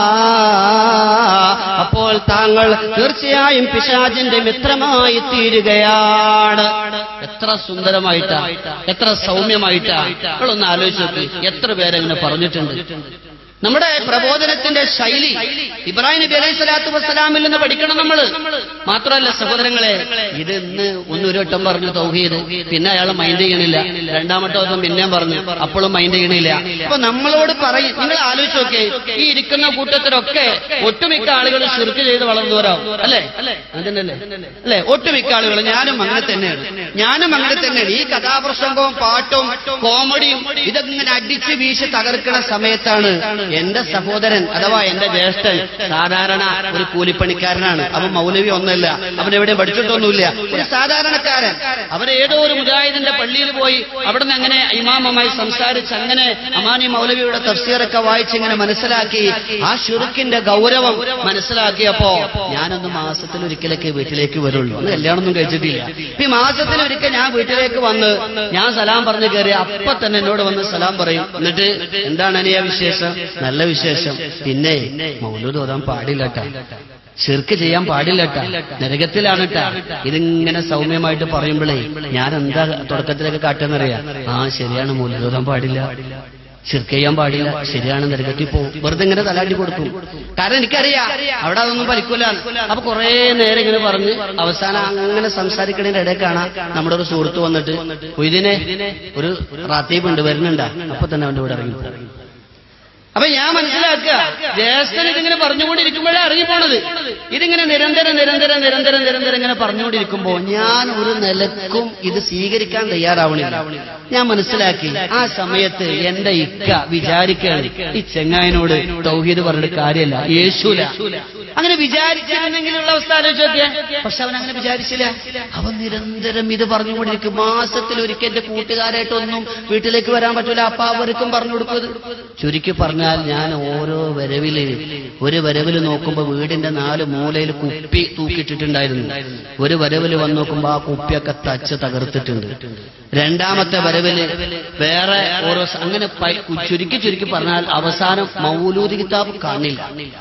അപ്പോൾ താങ്കൾ തീർച്ചയായും പിശാചിന്റെ മിത്രമായി തീരുകയാണ് എത്ര സുന്ദരമായിട്ടാ എത്ര സൗമ്യമായിട്ടാ നിങ്ങളൊന്ന് ആലോചിച്ച് നോക്ക് എത്ര പേരെങ്ങനെ പറഞ്ഞിട്ടുണ്ട് നമ്മുടെ പ്രബോധനത്തിന്റെ ശൈലി ഇബ്രാഹിം നബി അലൈഹി സ്വലാത്തു വസ്സലാമിൽ നിന്ന് പഠിക്കണം നമ്മൾ മാത്രമല്ല സഹോദരങ്ങളെ ഇത് ഇന്ന് ഒന്നൊരു വട്ടം പറഞ്ഞു തൗഹീദ് പിന്നെ അയാൾ മൈൻഡ് ചെയ്യണില്ല രണ്ടാമത്തെ ദിവസം പിന്നെയും പറഞ്ഞു അപ്പോഴും മൈൻഡ് ചെയ്യണില്ല അപ്പൊ നമ്മളോട് പറയും നിങ്ങൾ ആലോചിച്ച് നോക്കേ ഈ ഇരിക്കുന്ന കൂട്ടത്തിലൊക്കെ ഒട്ടുമിക്ക ആളുകൾ ശുരുക്ക് ചെയ്ത് വളർന്നവരാവും അല്ലേ അതന്നല്ലേ അല്ലേ ഒട്ടുമിക്ക ആളുകൾ ഞാനും അങ്ങനെ തന്നെയാണ് ഞാനും അങ്ങനെ തന്നെയാണ് ഈ കഥാപ്രസംഗവും പാട്ടും കോമഡിയും ഇതൊക്കെ അടിച്ച് വീശി തകർക്കുന്ന സമയത്താണ് എന്റെ സഹോദരൻ അഥവാ എന്റെ ജ്യേഷ്ഠൻ സാധാരണ ഒരു കൂലിപ്പണിക്കാരനാണ് അവൻ മൗലവി ഒന്നല്ല അവൻ എവിടെ പഠിച്ചിട്ടൊന്നുമില്ല ഒരു സാധാരണക്കാരൻ അവൻ ഏതോ ഒരു മുജാഹിദിന്റെ പള്ളിയിൽ പോയി അവിടുന്ന് അങ്ങനെ ഇമാമമായി സംസാരിച്ച് അങ്ങനെ അമാനി മൗലവിയുടെ തഫ്സീറൊക്കെ വായിച്ച് ഇങ്ങനെ മനസ്സിലാക്കി ആ ഷുറുക്കിന്റെ ഗൗരവം മനസ്സിലാക്കിയപ്പോ ഞാനൊന്ന് മാസത്തിൽ ഒരിക്കലൊക്കെ വീട്ടിലേക്ക് വരുള്ളൂ ഒന്ന് കല്യാണമൊന്നും കഴിച്ചിട്ടില്ല ഈ മാസത്തിൽ ഒരിക്കൽ ഞാൻ വീട്ടിലേക്ക് വന്ന് ഞാൻ സലാം പറഞ്ഞു കയറി അപ്പൊ തന്നെ എന്നോട് വന്ന് സലാം പറയും എന്നിട്ട് എന്താണ് അനിയ വിശേഷം നല്ല വിശേഷം പിന്നെ മൗലൂദ് ഓതാൻ പാടില്ലട്ടാ ഷിർക്ക് ചെയ്യാൻ പാടില്ലട്ടാ നരകത്തിലാണട്ടാ ഇതിങ്ങനെ സൗമ്യമായിട്ട് പറയുമ്പോഴേ ഞാൻ എന്താ തുടക്കത്തിലൊക്കെ കാട്ടെന്നറിയാം ആ ശരിയാണ് മൗലൂദ് ഓതാൻ പാടില്ല ഷിർക്ക് ചെയ്യാൻ പാടില്ല ശരിയാണ് നരകത്തിൽ പോകും വെറുതെ ഇങ്ങനെ തലാട്ടി കൊടുക്കും കാരണം എനിക്കറിയാം അവിടെ അതൊന്നും ഫലിക്കൂല അപ്പൊ കുറെ നേരം ഇങ്ങനെ പറഞ്ഞ് അവസാനം അങ്ങനെ സംസാരിക്കണതിന്റെ ഇടയിൽ കാണാം നമ്മുടെ ഒരു സുഹൃത്ത് വന്നിട്ട് ഇതിനെ ഒരു റാത്തീബ് ഉണ്ട് വരുന്നുണ്ടാ അപ്പൊ തന്നെ അവന്റെ കൂടെ ഇറങ്ങി പോകും. അപ്പൊ ഞാൻ മനസ്സിലാക്കുക ജ്യേഷ്ഠൻ ഇതിങ്ങനെ പറഞ്ഞുകൊണ്ടിരിക്കുമ്പോഴേ ഇറങ്ങിപ്പോണത് ഇതിങ്ങനെ നിരന്തരം നിരന്തരം നിരന്തരം നിരന്തരം ഇങ്ങനെ പറഞ്ഞുകൊണ്ടിരിക്കുമ്പോ ഞാൻ ഒരു നിലക്കും ഇത് സ്വീകരിക്കാൻ തയ്യാറാവണില്ല ഞാൻ മനസ്സിലാക്കി ആ സമയത്ത് എന്റെ ഇക്ക വിചാരിക്കുകയാണ് ഈ ചെങ്ങായനോട് തൗഹീദ് പറഞ്ഞിട്ട് കാര്യമല്ല യേശുല അങ്ങനെ വിചാരിച്ചിരുന്നെങ്കിലുള്ള അവസ്ഥ ആലോചിച്ചോക്കെ പക്ഷെ അവൻ അങ്ങനെ വിചാരിച്ചില്ല അവൻ നിരന്തരം ഇത് പറഞ്ഞുകൊണ്ടിരിക്കും മാസത്തിൽ ഒരിക്കൽ എന്റെ കൂട്ടുകാരായിട്ടൊന്നും വീട്ടിലേക്ക് വരാൻ പറ്റൂല അപ്പൊ അവർക്കും പറഞ്ഞു കൊടുക്കുന്നത് ചുരുക്കി പറഞ്ഞാൽ ഞാൻ ഓരോ വരവില് ഒരു വരവില് നോക്കുമ്പോ വീടിന്റെ നാല് മൂലയിൽ കുപ്പി തൂക്കിയിട്ടിട്ടുണ്ടായിരുന്നു ഒരു വരവില് വന്ന് നോക്കുമ്പോ ആ കുപ്പിയൊക്കെ തച്ച് തകർത്തിട്ടുണ്ട് രണ്ടാമത്തെ വരവില് വേറെ ഓരോ സ- അങ്ങനെ പൈ- ചുരുക്കി ചുരുക്കി പറഞ്ഞാൽ അവസാനം മൗലൂദ് കിതാബ് കാണില്ല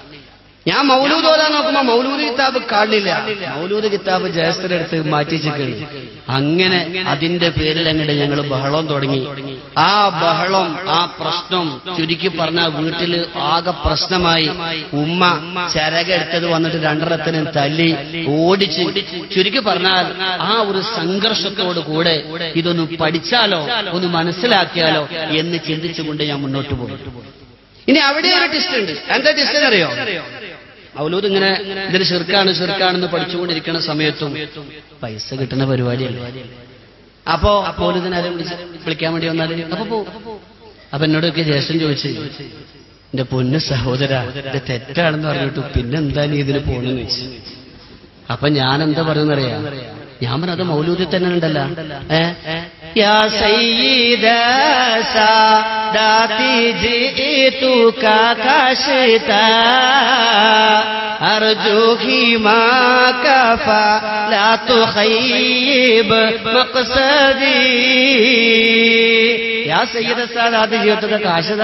ഞാൻ മൗലൂദ് ഓതാൻ നോക്കുമ്പോ മൗലൂദ് കിതാബ് കാണില്ല മൗലൂദ് കിതാബ് ജയസ്ഥരെടുത്ത് മാറ്റിച്ചിട്ടുണ്ട് അങ്ങനെ അതിന്റെ പേരിൽ അങ്ങോട്ട് ഞങ്ങൾ ബഹളം തുടങ്ങി ആ ബഹളം ആ പ്രശ്നം ചുരുക്കി പറഞ്ഞ വീട്ടില് ആകെ പ്രശ്നമായി ഉമ്മ ചരകെടുത്തത് വന്നിട്ട് രണ്ടെണ്ണത്തിന് തല്ലി ഓടിച്ച് ചുരുക്കി പറഞ്ഞാൽ ആ ഒരു സംഘർഷത്തോട് കൂടെ ഇതൊന്ന് പഠിച്ചാലോ ഒന്ന് മനസ്സിലാക്കിയാലോ എന്ന് ചിന്തിച്ചുകൊണ്ട് ഞാൻ മുന്നോട്ട് പോകും ഇനി അവിടെ ഒരു ടെസ്റ്റ് ഉണ്ട് എന്താ ടെസ്റ്റ് അറിയോ അവലൂത് ഇങ്ങനെ ഇതിന് ചെറുക്കാണ് ചെറുക്കാണെന്ന് പഠിച്ചുകൊണ്ടിരിക്കുന്ന സമയത്തും പൈസ കിട്ടുന്ന പരിപാടിയല്ലേ അപ്പോ അപ്പോൾ ഇതിനാരും വിളിച്ച് വിളിക്കാൻ വേണ്ടി വന്നാല് അപ്പൊ പോ അപ്പൊ എന്നോടൊക്കെ ജ്യേഷ്ഠൻ ചോദിച്ചു എന്റെ പൊന്നു സഹോദര ഇത് തെറ്റാണെന്ന് പറഞ്ഞിട്ട് പിന്നെന്താ നീ ഇതിന് പോണെന്ന് ചോദിച്ചു അപ്പൊ ഞാൻ എന്താ പറയുന്നറിയാ ഞാൻ പറഞ്ഞത് മൗലൂദിൽ തന്നെ ഉണ്ടല്ലോ ഏ യാ സയ്യിദ സാദാതി ജിഇതുക കാശിത അർജൂഹി മാ കഫ ലാ തുഖയ്യിബ് മഖ്സദി യാ സയ്യിദ സാദാതി ജിഇതുക കാശിത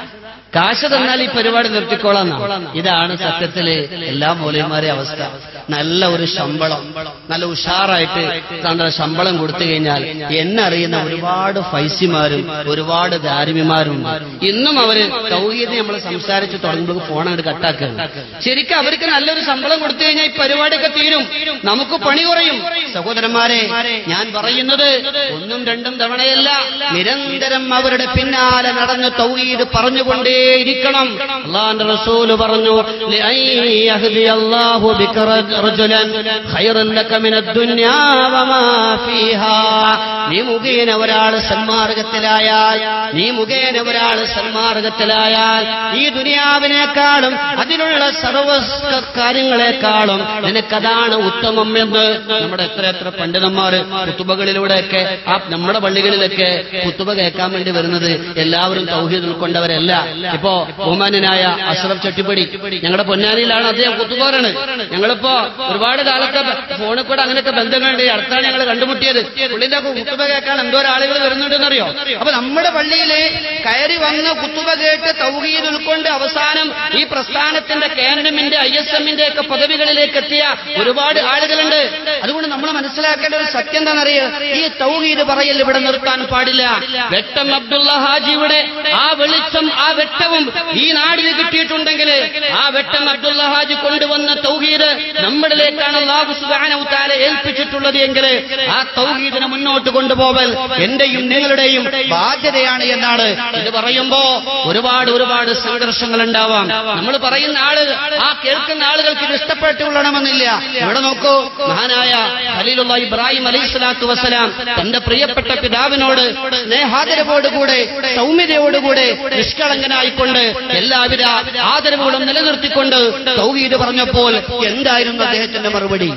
കാശ് തന്നാൽ ഈ പരിപാടി നിർത്തിക്കോളാം ഇതാണ് സത്യത്തില് എല്ലാ മൂലയന്മാരെ അവസ്ഥ നല്ല ഒരു ശമ്പളം നല്ല ഉഷാറായിട്ട് തന്റെ ശമ്പളം കൊടുത്തു കഴിഞ്ഞാൽ എന്നെ അറിയുന്ന ഒരുപാട് ഫൈസിമാരും ഒരുപാട് ദാരിമിമാരും ഇന്നും അവര് തൗഹീദ് നമ്മൾ സംസാരിച്ച് തുടങ്ങുമ്പോൾ ഫോൺ അങ്ങോട്ട് കട്ടാക്കുകയാണ് ശരിക്കും അവർക്ക് നല്ലൊരു ശമ്പളം കൊടുത്തു കഴിഞ്ഞാൽ ഈ പരിപാടിയൊക്കെ തീരും നമുക്ക് പണി കുറയും സഹോദരന്മാരെ ഞാൻ പറയുന്നത് ഒന്നും രണ്ടും തവണയല്ല നിരന്തരം അവരുടെ പിന്നാലെ നടന്ന് തൗഹീദ് പറഞ്ഞുകൊണ്ടേയിരിക്കണം അള്ളാന്റെ റസൂല് പറഞ്ഞു "ലഅൻ യഹ്ദിയല്ലാഹു ബിക റജുലൻ ഖൈറൻ ലക മിനദ് ദുനിയാ വമാ ഫീഹാ നീ മുഖേന ഒരാൾ സന്മാർഗത്തിലായാൽ നീ മുഖേന ഒരാൾ സന്മാർഗത്തിലായാൽ ഈ ദുനിയാവിനേക്കാളും അതിലുള്ള സർവ കാര്യങ്ങളെക്കാളും നിനക്കതാണ് ഉത്തമം എന്ന് നമ്മുടെ എത്ര എത്ര പണ്ഡിതന്മാര് കുത്തുബകളിലൂടെയൊക്കെ ആ നമ്മുടെ പള്ളികളിലൊക്കെ കുത്തുബ കേൾക്കാൻ വേണ്ടി വരുന്നത് എല്ലാവരും തൗഹീദ് ഉൾക്കൊണ്ടവരല്ല ഇപ്പോ ബഹുമാന്യനായ അഷ്റഫ് ചട്ടിപ്പടി ഞങ്ങളുടെ പൊന്നാനിയിലാണ് അദ്ദേഹം കുത്തുപോരാണ് ഞങ്ങളിപ്പോ ഒരുപാട് കാലത്തെ ഫോണിൽ കൂടെ അങ്ങനെയൊക്കെ ബന്ധങ്ങളുണ്ട് ഈ അടുത്താണ് ഞങ്ങൾ കണ്ടുമുട്ടിയത് പുള്ളിന്റെ കുത്തുബ കേൾക്കാൻ എന്തോ ആളുകൾ വരുന്നുണ്ടെന്നറിയോ അപ്പൊ നമ്മുടെ പള്ളിയില് കയറി വന്ന് കുത്തുബ കേട്ട് തൗഹീദ് ഉൾക്കൊണ്ട് അവസാനം ഈ പ്രസ്ഥാനത്തിന്റെ കേന്ദ്രമിന്റെ ഐ എസ് എമ്മിന്റെ ഒക്കെ പദവികളിലേക്ക് എത്തിയ ഒരുപാട് ആളുകളുണ്ട് അതുകൊണ്ട് നമ്മൾ മനസ്സിലാക്കേണ്ട ഒരു സത്യം എന്താണെന്നറിയോ ഈ തൗഹീദ് പറയൽ ഇവിടെ നിർത്താൻ പാടില്ല വെട്ടം അബ്ദുള്ള ഹാജിയുടെ ആ വെളിച്ചം ആ വെട്ടവും ഈ നാടിൽ കിട്ടിയിട്ടുണ്ടെങ്കിൽ ആ വെട്ടം അബ്ദുള്ള ഹാജി കൊണ്ടുവന്ന തൗഹീദ് നമ്മളിലേക്കാണ് അള്ളാഹു സുബ്ഹാനഹു തആല ഏൽപ്പിച്ചിട്ടുള്ളത് എങ്കിൽ ആ തൗഹീദിനെ മുന്നോട്ട് കൊണ്ടുപോവൽ എന്റെയും നിങ്ങളുടെയും ബാധ്യതയാണ് എന്നാണ് ഇത് പറയുമ്പോ ഒരുപാട് ഒരുപാട് സംഘർഷങ്ങൾ ഉണ്ടാവാം നമ്മൾ പറയുന്ന ആള് ആ കേൾക്കുന്ന ആളുകൾക്ക് ഇത് ഇഷ്ടപ്പെട്ടുകൊള്ളണമെന്നില്ല ഇവിടെ നോക്കൂ മഹാനായ ഖലീലുള്ള ഇബ്രാഹിം അലൈഹി സ്വലാത്തു വസ്സലാം തന്റെ പ്രിയപ്പെട്ട പിതാവിനോട് സ്നേഹാദരവോടുകൂടെ സൗമ്യതയോടുകൂടെ നിഷ്കളങ്കനായിക്കൊണ്ട് എല്ലാവിധ ആദരവുകളും നിലനിർത്തിക്കൊണ്ട് തൗഹീദ് പറഞ്ഞപ്പോൾ എന്തായിരുന്നു അദ്ദേഹത്തിന്റെ മറുപടി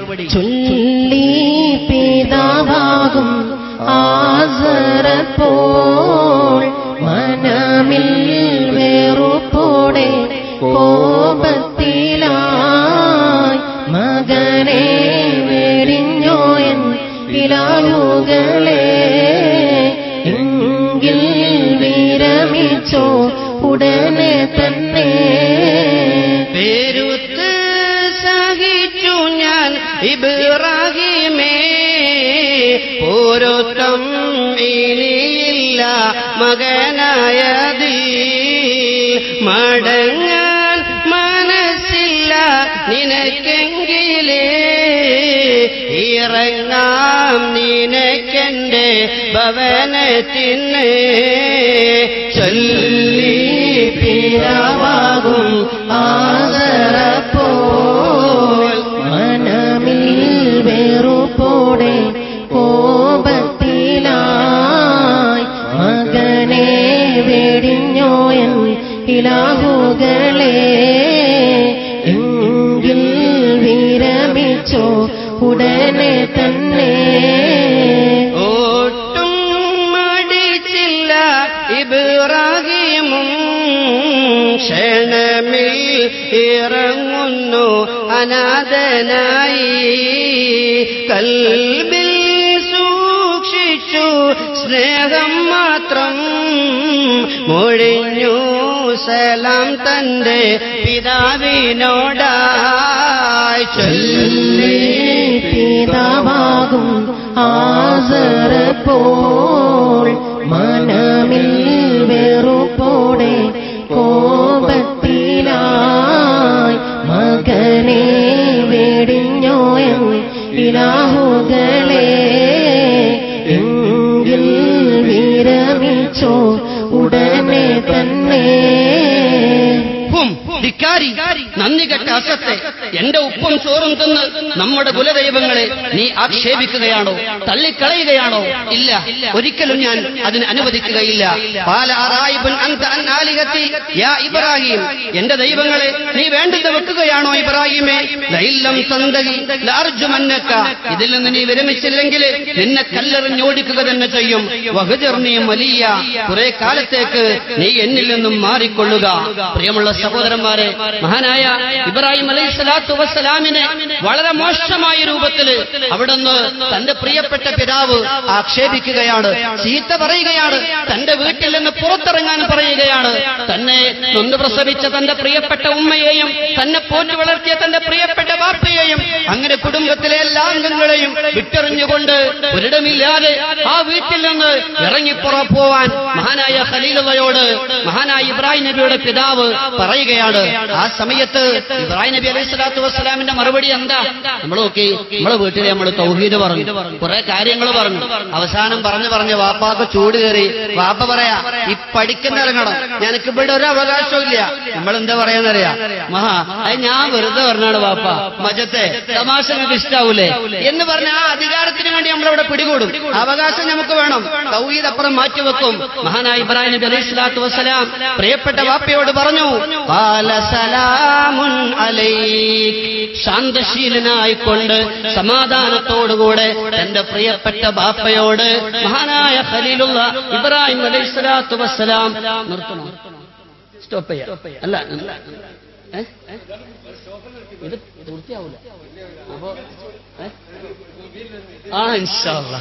ചൊല്ലി പിതാവാകും ആസറപ്പോൾ മനമിൽ വേറുപ്പോടെ കോപത്തിലായി മകനെ വെടിഞ്ഞോയൻ പിലാലുകളെ എങ്കിൽ വിരമിച്ചോ ഉടനെ തന്നെ പേരുത്ത് സഹിച്ചു ഞാൻ ഇബ്രാഹിമേ പോരോത്തം ഇനിയില്ല മകനായതി മടങ്ങാൻ മനസ്സില്ല നിനക്കെങ്കിലേ ഇറങ്ങാം നിനക്കെന്റെ ഭവനത്തിന് ചൊല്ലി പിതാവാകും ആദരപ്പോൾ മനമിൽ വേറുപോടെ കോപത്തിലായി മകനെ വെടിഞ്ഞോയൻ ഇലാഹുകളെ എങ്കിൽ വിരമിച്ചോ ഉടനെ തന്നെ ഒട്ടും മടിച്ചില്ല ഇബ്രാഹിമും ക്ഷണമിൽ ഇറങ്ങുന്നു അനാഥനായി കൽബിൽ സൂക്ഷിച്ചു സ്നേഹം മാത്രം മൊഴിഞ്ഞു സലാം തന്റെ പിതാവിനോടായി ചൊല്ലി പിതാവാകും ആസറപ്പോൾ മനമിൽ വെറുപ്പോടെ കോപത്തിലായി മകനെ വെടിഞ്ഞോയൻ ഇലാഹുകളെ എങ്കിൽ വിരമിച്ചോ ഉടനെ തന്നെ ഹും ധിക്കാരി നന്ദി കെട്ട കെട്ട അസത്തെ എന്റെ ഉപ്പും ചോറും തിന്ന് നമ്മുടെ കുലദൈവങ്ങളെ നീ ആക്ഷേപിക്കുകയാണോ തള്ളിക്കളയുകയാണോ ഇല്ല ഒരിക്കലും ഞാൻ അതിന് അനുവദിക്കുകയില്ല പാല ആറായിബുൻ അൻത അൻ ആലിഹത്തി യാ ഇബ്രാഹിം എന്റെ ദൈവങ്ങളെ നീ വേണ്ടത് വെക്കുകയാണോ ഇബ്രാഹിമേ ലൈല്ലം തന്തകി ലാർജുമന്നക്ക ഇതിൽ നിന്ന് നീ വിരമിച്ചില്ലെങ്കിൽ നിന്നെ കല്ലെറിഞ്ഞോടിക്കുക തന്നെ ചെയ്യും വഹജർണി വലിയ കുറെ കാലത്തേക്ക് നീ എന്നിൽ നിന്നും മാറിക്കൊള്ളുക പ്രിയമുള്ള സഹോദരന്മാരെ മഹാനായ ഇബ്രാഹിം അലൈഹി സ്വലാത്തു വസ്സലാമിനെ വളരെ മോശമായ രൂപത്തിൽ അവിടുന്ന് തന്റെ പ്രിയപ്പെട്ട പിതാവ് ആക്ഷേപിക്കുകയാണ് ചീത്ത പറയുകയാണ് തന്റെ വീട്ടിൽ നിന്ന് പുറത്തിറങ്ങാൻ പറയുകയാണ് തന്നെ നൊന്ത് പ്രസവിച്ച തന്റെ പ്രിയപ്പെട്ട ഉമ്മയെയും തന്നെ പോറ്റി വളർത്തിയ തന്റെ പ്രിയപ്പെട്ട വാപ്പയെയും അങ്ങനെ കുടുംബത്തിലെ എല്ലാ അംഗങ്ങളെയും വിട്ടെറിഞ്ഞുകൊണ്ട് ഒരിടമില്ലാതെ ആ വീട്ടിൽ നിന്ന് ഇറങ്ങിപ്പുറ പോവാൻ മഹാനായ ഖലീലയോട് മഹാനായ ഇബ്രാഹിം നബിയുടെ പിതാവ് പറയുകയാണ് ആ സമയത്ത് ഇബ്രാഹിം നബി അലൈഹി സ്വലാത്തു വസ്സലാമിന്റെ മറുപടി എന്താ നമ്മൾ നോക്കി നമ്മളെ വീട്ടിൽ നമ്മൾ തൗഹീദ് പറഞ്ഞു കുറെ കാര്യങ്ങൾ പറഞ്ഞു അവസാനം പറഞ്ഞു പറഞ്ഞ് വാപ്പാക്ക് ചൂട് കയറി വാപ്പ പറയാ ഈ പഠിക്കുന്ന ഇറങ്ങണം ഞനക്ക് ഇവിടെ ഒരു അവകാശവും ഇല്ല നമ്മൾ എന്താ പറയാന്നറിയാ മഹാ അത് ഞാൻ വെറുതെ പറഞ്ഞാണ് വാപ്പ മജത്തെ തമാശ നിങ്ങൾക്ക് ഇഷ്ടാവൂലേ എന്ന് പറഞ്ഞ ആ അധികാരത്തിന് വേണ്ടി നമ്മളവിടെ പിടികൂടും അവകാശം നമുക്ക് വേണം തൗഹീദ് അപ്പുറം മാറ്റിവെക്കും മഹാനായ ഇബ്രാഹിം നബി അലൈഹി സ്വലാത്തു വസ്സലാം പ്രിയപ്പെട്ട വാപ്പയോട് പറഞ്ഞു "ഖാല സലാമുൻ അലൈക്." ശാന്തശീലനായിക്കൊണ്ട് സമാധാനത്തോടുകൂടെ തന്റെ പ്രിയപ്പെട്ട ബാപ്പയോട് മഹാനായ ഖലീലുള്ള ഇബ്രാഹിം അലൈഹി സ്വലാത്തു വസ്സലാം നിർത്തണോ സ്റ്റോപ്പ് ചെയ്യാം അല്ല അല്ല. ഏ? ഇത് പൂർത്തിയാവൂല അപ്പോ ഏ? ആ ഇൻഷാ അല്ലാ.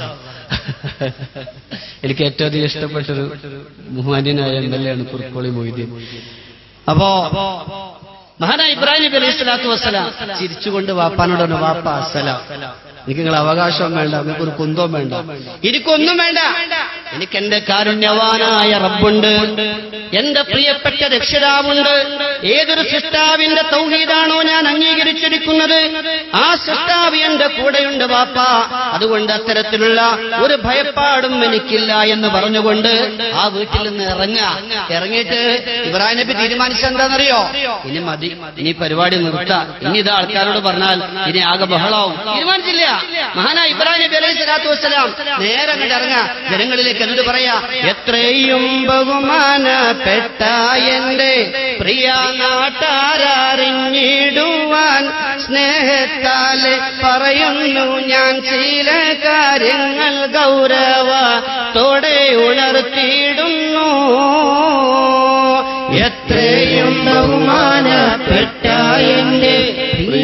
എനിക്ക് ഏറ്റവും അധികം ഇഷ്ടപ്പെട്ടൊരു ബഹുമാന്യനായ എം എൽ എ ആണ് കുറുക്കോളി മൊയ്തീൻ അപ്പോ മഹാനായ ഇബ്രാഹിം നബി അലൈഹി സ്വലാത്തു വസ്സലാം ചിരിച്ചുകൊണ്ട് വാപ്പാനോട് പറഞ്ഞു വാപ്പ അസ്സലാം എനിക്ക് നിങ്ങൾ അവകാശവും വേണ്ട നിങ്ങൾക്ക് ഒരു കുന്തവും വേണ്ട എനിക്കൊന്നും വേണ്ട എനിക്ക് എന്റെ കാരുണ്യവാനായ റബ്ബുണ്ട് എന്റെ പ്രിയപ്പെട്ട രക്ഷിതാവുണ്ട് ഏതൊരു സൃഷ്ടാവിന്റെ തൗഹീദാണോ ഞാൻ അംഗീകരിച്ചിരിക്കുന്നത് ആ സൃഷ്ടാവ് എന്റെ കൂടെയുണ്ട് വാപ്പ അതുകൊണ്ട് അത്തരത്തിലുള്ള ഒരു ഭയപ്പാടും എനിക്കില്ല എന്ന് പറഞ്ഞുകൊണ്ട് ആ വീട്ടിൽ നിന്ന് ഇറങ്ങുക ഇറങ്ങിയിട്ട് ഇബ്രാഹിം നബി തീരുമാനിച്ചെന്താണെന്നറിയോ ഇനി മതി ഇനി പരിപാടി നിർത്താം ഇനി ഇത് ആൾക്കാരോട് പറഞ്ഞാൽ ഇനി ആകെ ബഹളാവും തീരുമാനിച്ചില്ല മഹാനാ ഇബ്രാഹിം നബി അലൈഹി സ്വലാത്തു വസ്സലാം നേരെ അങ്ങോട്ട് ഇറങ്ങാ ജനങ്ങളിലേക്ക് എന്ത് പറയാ എത്രയും ബഹുമാനപ്പെട്ട എന്റെ പ്രിയ നാട്ടാരറിഞ്ഞിടുവാൻ സ്നേഹത്താലെ പറയുന്നു ഞാൻ ചില കാര്യങ്ങൾ ഗൗരവത്തോടെ ഉണർത്തിയിടുന്നു എത്രയും ബഹുമാനപ്പെട്ട എന്റെ പ്രിയ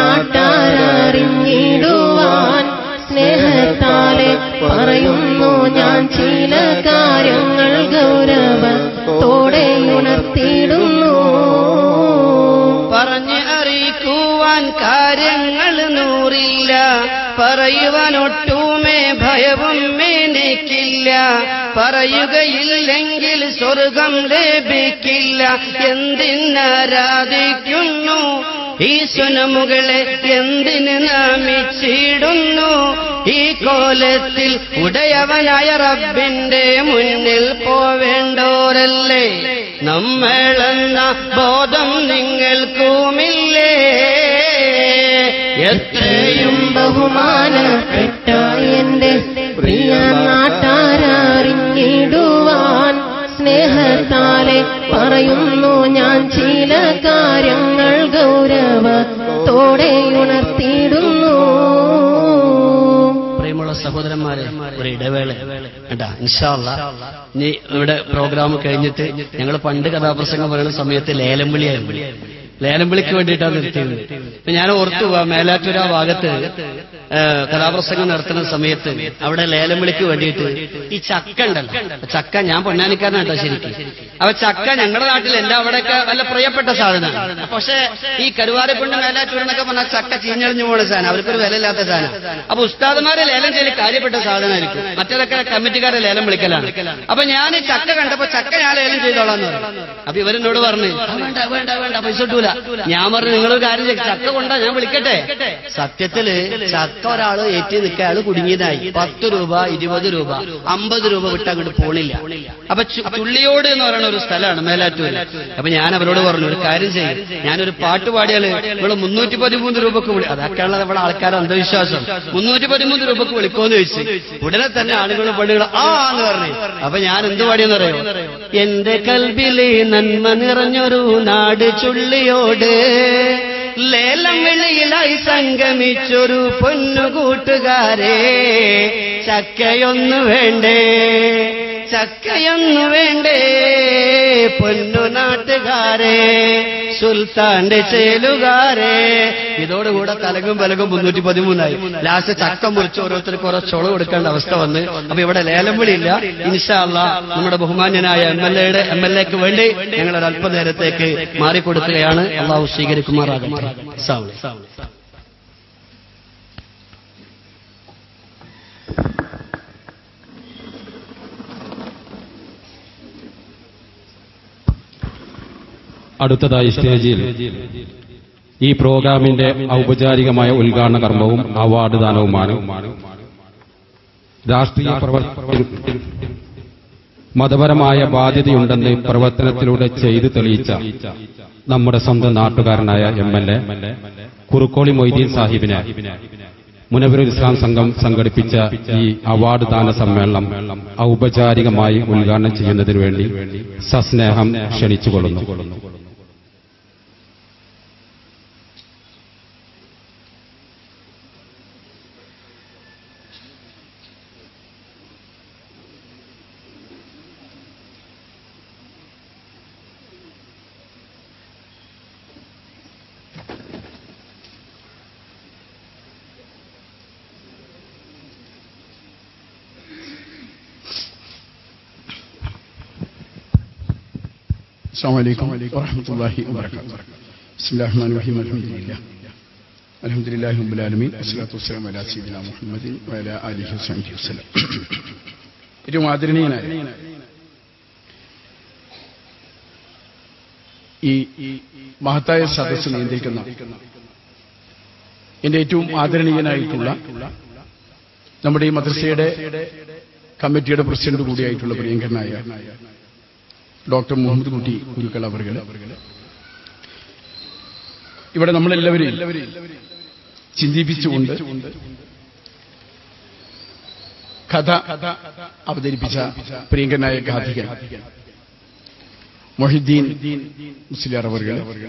നാട്ടാരറിഞ്ഞിടുവാൻ സ്നേഹത്താലെ പറയുന്നു ഞാൻ ചില കാര്യങ്ങൾ ഗൗരവത്തോടെ ഉണർത്തിയിടുന്നു പറഞ്ഞ് അറിയിക്കുവാൻ കാര്യങ്ങൾ നൂറില്ല പറയുവാനൊട്ടുമേ ഭയവും എനിക്കില്ല പറയുകയില്ലെങ്കിൽ സ്വർഗം ലഭിക്കില്ല എന്തിനാരാധിക്കുന്നു ഈശ്വനമുകളെ എന്തിന് നാമിച്ചിടുന്നു ഈ കോലത്തിൽ ഉടയവനായ റബ്ബിന്റെ മുന്നിൽ പോവേണ്ടോരല്ലേ നമ്മളെന്ന ബോധം നിങ്ങൾക്കുമില്ലേ എത്രയും ബഹുമാനപ്പെട്ട എന്റെ പ്രിയ നാട്ടാരറിഞ്ഞിടുവാൻ സ്നേഹത്താലെ പറയുന്നു ഞാൻ ചില കാര്യങ്ങൾ ഗൗരവത്തോടെ ഉണർത്തിയിടുന്നു പ്രിയമുള്ള സഹോദരന്മാരെ ഒരു ഇടവേള കേട്ടാ ഇൻഷാല്ല ഇനി ഇവിടെ പ്രോഗ്രാം കഴിഞ്ഞിട്ട് ഞങ്ങൾ പണ്ട് കഥാപ്രസംഗം പറയുന്ന സമയത്ത് ലേലം വിളിയായിരുന്നു ലേലം വിളിക്ക് വേണ്ടിയിട്ടാണ് നിർത്തിയത് ഇപ്പൊ ഞാൻ ഓർത്തു പോവാ മേലാറ്റൂർ ആ ഭാഗത്ത് ഏ, കഥാപ്രസംഗം നടത്തുന്ന സമയത്ത് അവിടെ ലേലം വിളിക്ക് വേണ്ടിയിട്ട് ഈ ചക്ക ഉണ്ടല്ലോ ചക്ക ഞാൻ പൊന്നാനിക്കാരനാട്ടോ ശരിക്കും അപ്പൊ ചക്ക ഞങ്ങളുടെ നാട്ടിൽ എന്റെ അവിടെയൊക്കെ വല്ല പ്രിയപ്പെട്ട സാധനമാണ് പക്ഷെ ഈ കരുവാരക്കുണ്ട് മേലാറ്റൂരെന്നൊക്കെ പറഞ്ഞാൽ ചക്ക ചീഞ്ഞളിഞ്ഞു പോണ സാധനം അവർക്കൊരു വിലയില്ലാത്ത സാധനം അപ്പൊ ഉസ്താദുമാരെ ലേലം ചെയ്യൽ കാര്യപ്പെട്ട സാധനമായിരിക്കും മറ്റേതൊക്കെ കമ്മിറ്റിക്കാരെ ലേലം വിളിക്കലാണ് അപ്പൊ ഞാൻ ഈ ചക്ക കണ്ടപ്പോ ചക്ക ഞാൻ ലേലം ചെയ്തോളാന്ന് പറഞ്ഞു അപ്പൊ ഇവരെന്നോട് പറഞ്ഞു "ആ, വേണ്ട വേണ്ട വേണ്ട പൈസ കിട്ടൂല കിട്ടൂല ഞാൻ പറഞ്ഞു നിങ്ങളൊരു കാര്യം ചെയ്യ്, ചക്ക കൊണ്ടാ ഞാൻ വിളിക്കട്ടെ സത്യത്തില് ചക്ക ഒരാള് ഏറ്റി നിൽക്കുക അയാൾ കുടുങ്ങിയതായി പത്ത് രൂപ ഇരുപത് രൂപ അമ്പത് രൂപ വിട്ട് അങ്ങോട്ട് പോണില്ല അപ്പൊ ചു- ചുള്ളിയോട് എന്ന് പറയുന്ന ഒരു സ്ഥലമാണ് മേലാറ്റൂര് അപ്പൊ ഞാൻ അവരോട് പറഞ്ഞു ഒരു കാര്യം ചെയ്യും ഞാനൊരു പാട്ട് പാടിയാല് ഇവിടെ മുന്നൂറ്റി പതിമൂന്ന് രൂപക്ക് വിളി അതൊക്കെയുള്ള നമ്മുടെ ആൾക്കാരുടെ അന്ധവിശ്വാസം മുന്നൂറ്റി പതിമൂന്ന് രൂപക്ക് വിളിക്കുമെന്ന് ചോദിച്ചു ഉടനെ തന്നെ ആളുകളും പെണ്ണുകളും ആ എന്ന് പറഞ്ഞു അപ്പൊ ഞാൻ എന്ത് പാടിയെന്ന് അറിയോ എന്റെ കൽബിലെ നന്മ നിറഞ്ഞൊരു നാട് ചുള്ളിയോട് ലേലം വിളിയിലായി സംഗമിച്ചൊരു പൊന്നു കൂട്ടുകാരെ ചക്കയൊന്നു വേണ്ടേ ചക്കയൊന്നു വേണ്ടേ പൊന്നു നാട്ടുകാരെ സുൽത്താന്റെ ചേലുകാരെ ഇതോടുകൂടെ തലകും പലകും മുന്നൂറ്റി പതിമൂന്നായി ലാസ്റ്റ് ചക്ക മുറിച്ച് ഓരോരുത്തർക്ക് ഓരോ ചുള കൊടുക്കേണ്ട അവസ്ഥ വന്ന് അപ്പൊ ഇവിടെ ലേലം വിളിയില്ല ഇൻഷാല്ല നമ്മുടെ ബഹുമാന്യനായ എം എൽ എയുടെ എം എൽ എക്ക് വേണ്ടി ഞങ്ങൾ ഒരു അല്പനേരത്തേക്ക് മാറിക്കൊടുക്കുകയാണ് അള്ളാഹു സ്വീകരിക്കുമാറാകട്ടെ അസ്സലാമു അലൈക്കും. അടുത്തതായി സ്റ്റേജിൽ ഈ പ്രോഗ്രാമിന്റെ ഔപചാരികമായ ഉദ്ഘാടന കർമ്മവും അവാർഡ് ദാനവുമാണ് രാഷ്ട്രീയ പ്രവർത്തന മതപരമായ ബാധ്യതയുണ്ടെന്ന് പ്രവർത്തനത്തിലൂടെ ചെയ്തു തെളിയിച്ച നമ്മുടെ സ്വന്തം നാട്ടുകാരനായ M L A Kurukkoli Moideen സാഹിബിനെ മുനവരുൽ ഇസ്ലാം സംഘം സംഘടിപ്പിച്ച ഈ അവാർഡ് ദാന സമ്മേളനം ഔപചാരികമായി ഉദ്ഘാടനം ചെയ്യുന്നതിനു വേണ്ടി സസ്നേഹം ക്ഷണിച്ചുകൊള്ളുന്നു السلام عليكم ورحمة الله وبركاته بسم الله الرحمن الرحيم الحمد لله الحمد لله رب العالمين والصلاة والسلام على سيدنا محمد وعلى آله وصحبه وسلم ഏറ്റവും ആദരണീയനായ ഈ മഹത്തായ സദസ്സ് നിയന്ത്രിക്കുന്ന എന്റെ ഏറ്റവും ആദരണീയനായിട്ടുള്ള നമ്മുടെ ഈ മദ്രസയുടെ കമ്മിറ്റിയുടെ പ്രസിഡന്റ് കൂടിയായിട്ടുള്ള പ്രിയങ്കരനായ ഡോക്ടർ മുഹമ്മദ് കുട്ടി ഗുരുക്കൾ അവർ ഇവിടെ നമ്മളെല്ലാവരും ചിന്തിപ്പിച്ചുകൊണ്ട് കഥ അവതരിപ്പിച്ച പ്രിയങ്കരനായ ഗാധികൻ മൊഹിദ്ദീൻ മുസ്ലിയാർ അവർ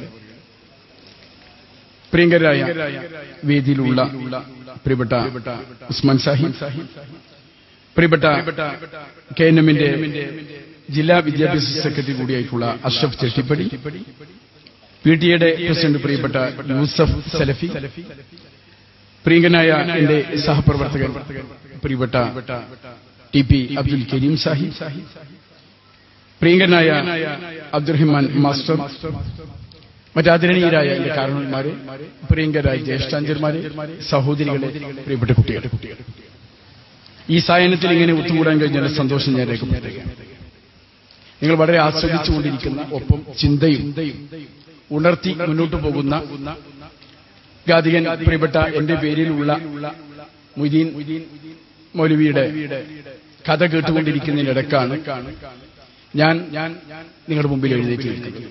പ്രിയങ്കരായ വേദിയിലുള്ള പ്രിയപ്പെട്ട ഉസ്മാൻ സാഹിബ് പ്രിയപ്പെട്ട കെ എൻ എമ്മിന്റെ ജില്ലാ വിദ്യാഭ്യാസ സെക്രട്ടറി കൂടിയായിട്ടുള്ള അഷ്റഫ് ചെട്ടിപ്പടി പി ടി എയുടെ പ്രസിഡന്റ് പ്രിയപ്പെട്ട യൂസഫ് സലഫി പ്രിയങ്കനായ എന്റെ സഹപ്രവർത്തകൻ പ്രിയപ്പെട്ട ടി പി അബ്ദുൽ കരീം സാഹിബ് പ്രിയങ്കനായ അബ്ദുറഹിമാൻ മാസ്റ്റർ മറ്റാദരണീയരായ എന്റെ കാരണന്മാരെ പ്രിയങ്കരായ ജ്യേഷ്ഠാഞ്ചന്മാരെ സഹോദരികളെ പ്രിയപ്പെട്ട കുട്ടികളെ ഈ സായനത്തിൽ ഇങ്ങനെ ഒത്തുകൂടാൻ കഴിഞ്ഞാൽ സന്തോഷം ഞാൻ രേഖപ്പെടുത്തുകയാണ് നിങ്ങൾ വളരെ ആസ്വദിച്ചുകൊണ്ടിരിക്കുന്ന ഒപ്പം ചിന്തയും ഉണർത്തി മുന്നോട്ട് പോകുന്ന ഗാതികൻ പ്രിയപ്പെട്ട എന്റെ പേരിലുള്ള മൊയ്തീൻ മൗലവിയുടെ കഥ കേട്ടുകൊണ്ടിരിക്കുന്നതിനിടക്കാണ് ഞാൻ ഞാൻ നിങ്ങളുടെ മുമ്പിൽ എഴുന്നേറ്റ് നിൽക്കുന്നത്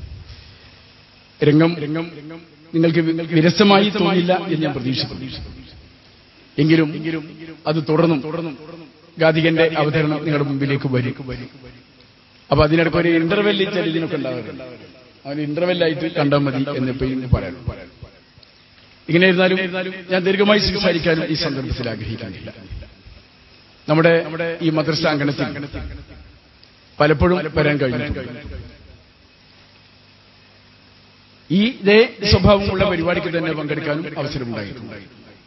രംഗം രംഗം നിങ്ങൾക്ക് വിരസമായി തോന്നില്ല എന്ന് ഞാൻ പ്രതീക്ഷിക്കുന്നു എങ്കിലും അത് തുടർന്നും തുടർന്നും ഗാതികന്റെ അവതരണം നിങ്ങളുടെ മുമ്പിലേക്ക് വരും അപ്പൊ അതിനിടയ്ക്ക് ഒരു ഇന്റർവെൽ ഇതിനൊക്കെ ഉണ്ടാവാറുണ്ട് അവന് ഇന്റർവെല്ലായിട്ട് കണ്ടാൽ മതി എന്നിപ്പോഴും പറയാൻ ഇങ്ങനെ ഇരുന്നാലും ഞാൻ ദീർഘമായി സംസാരിക്കാനും ഈ സന്ദർഭത്തിൽ ആഗ്രഹിക്കുന്നില്ല നമ്മുടെ ഈ മദ്രസ അങ്കണത്തിൽ പലപ്പോഴും വരാൻ കഴിഞ്ഞിട്ടുണ്ട് ഈ ഇതേ സ്വഭാവമുള്ള പരിപാടിക്ക് തന്നെ പങ്കെടുക്കാനും അവസരമുണ്ടായിട്ടുണ്ട്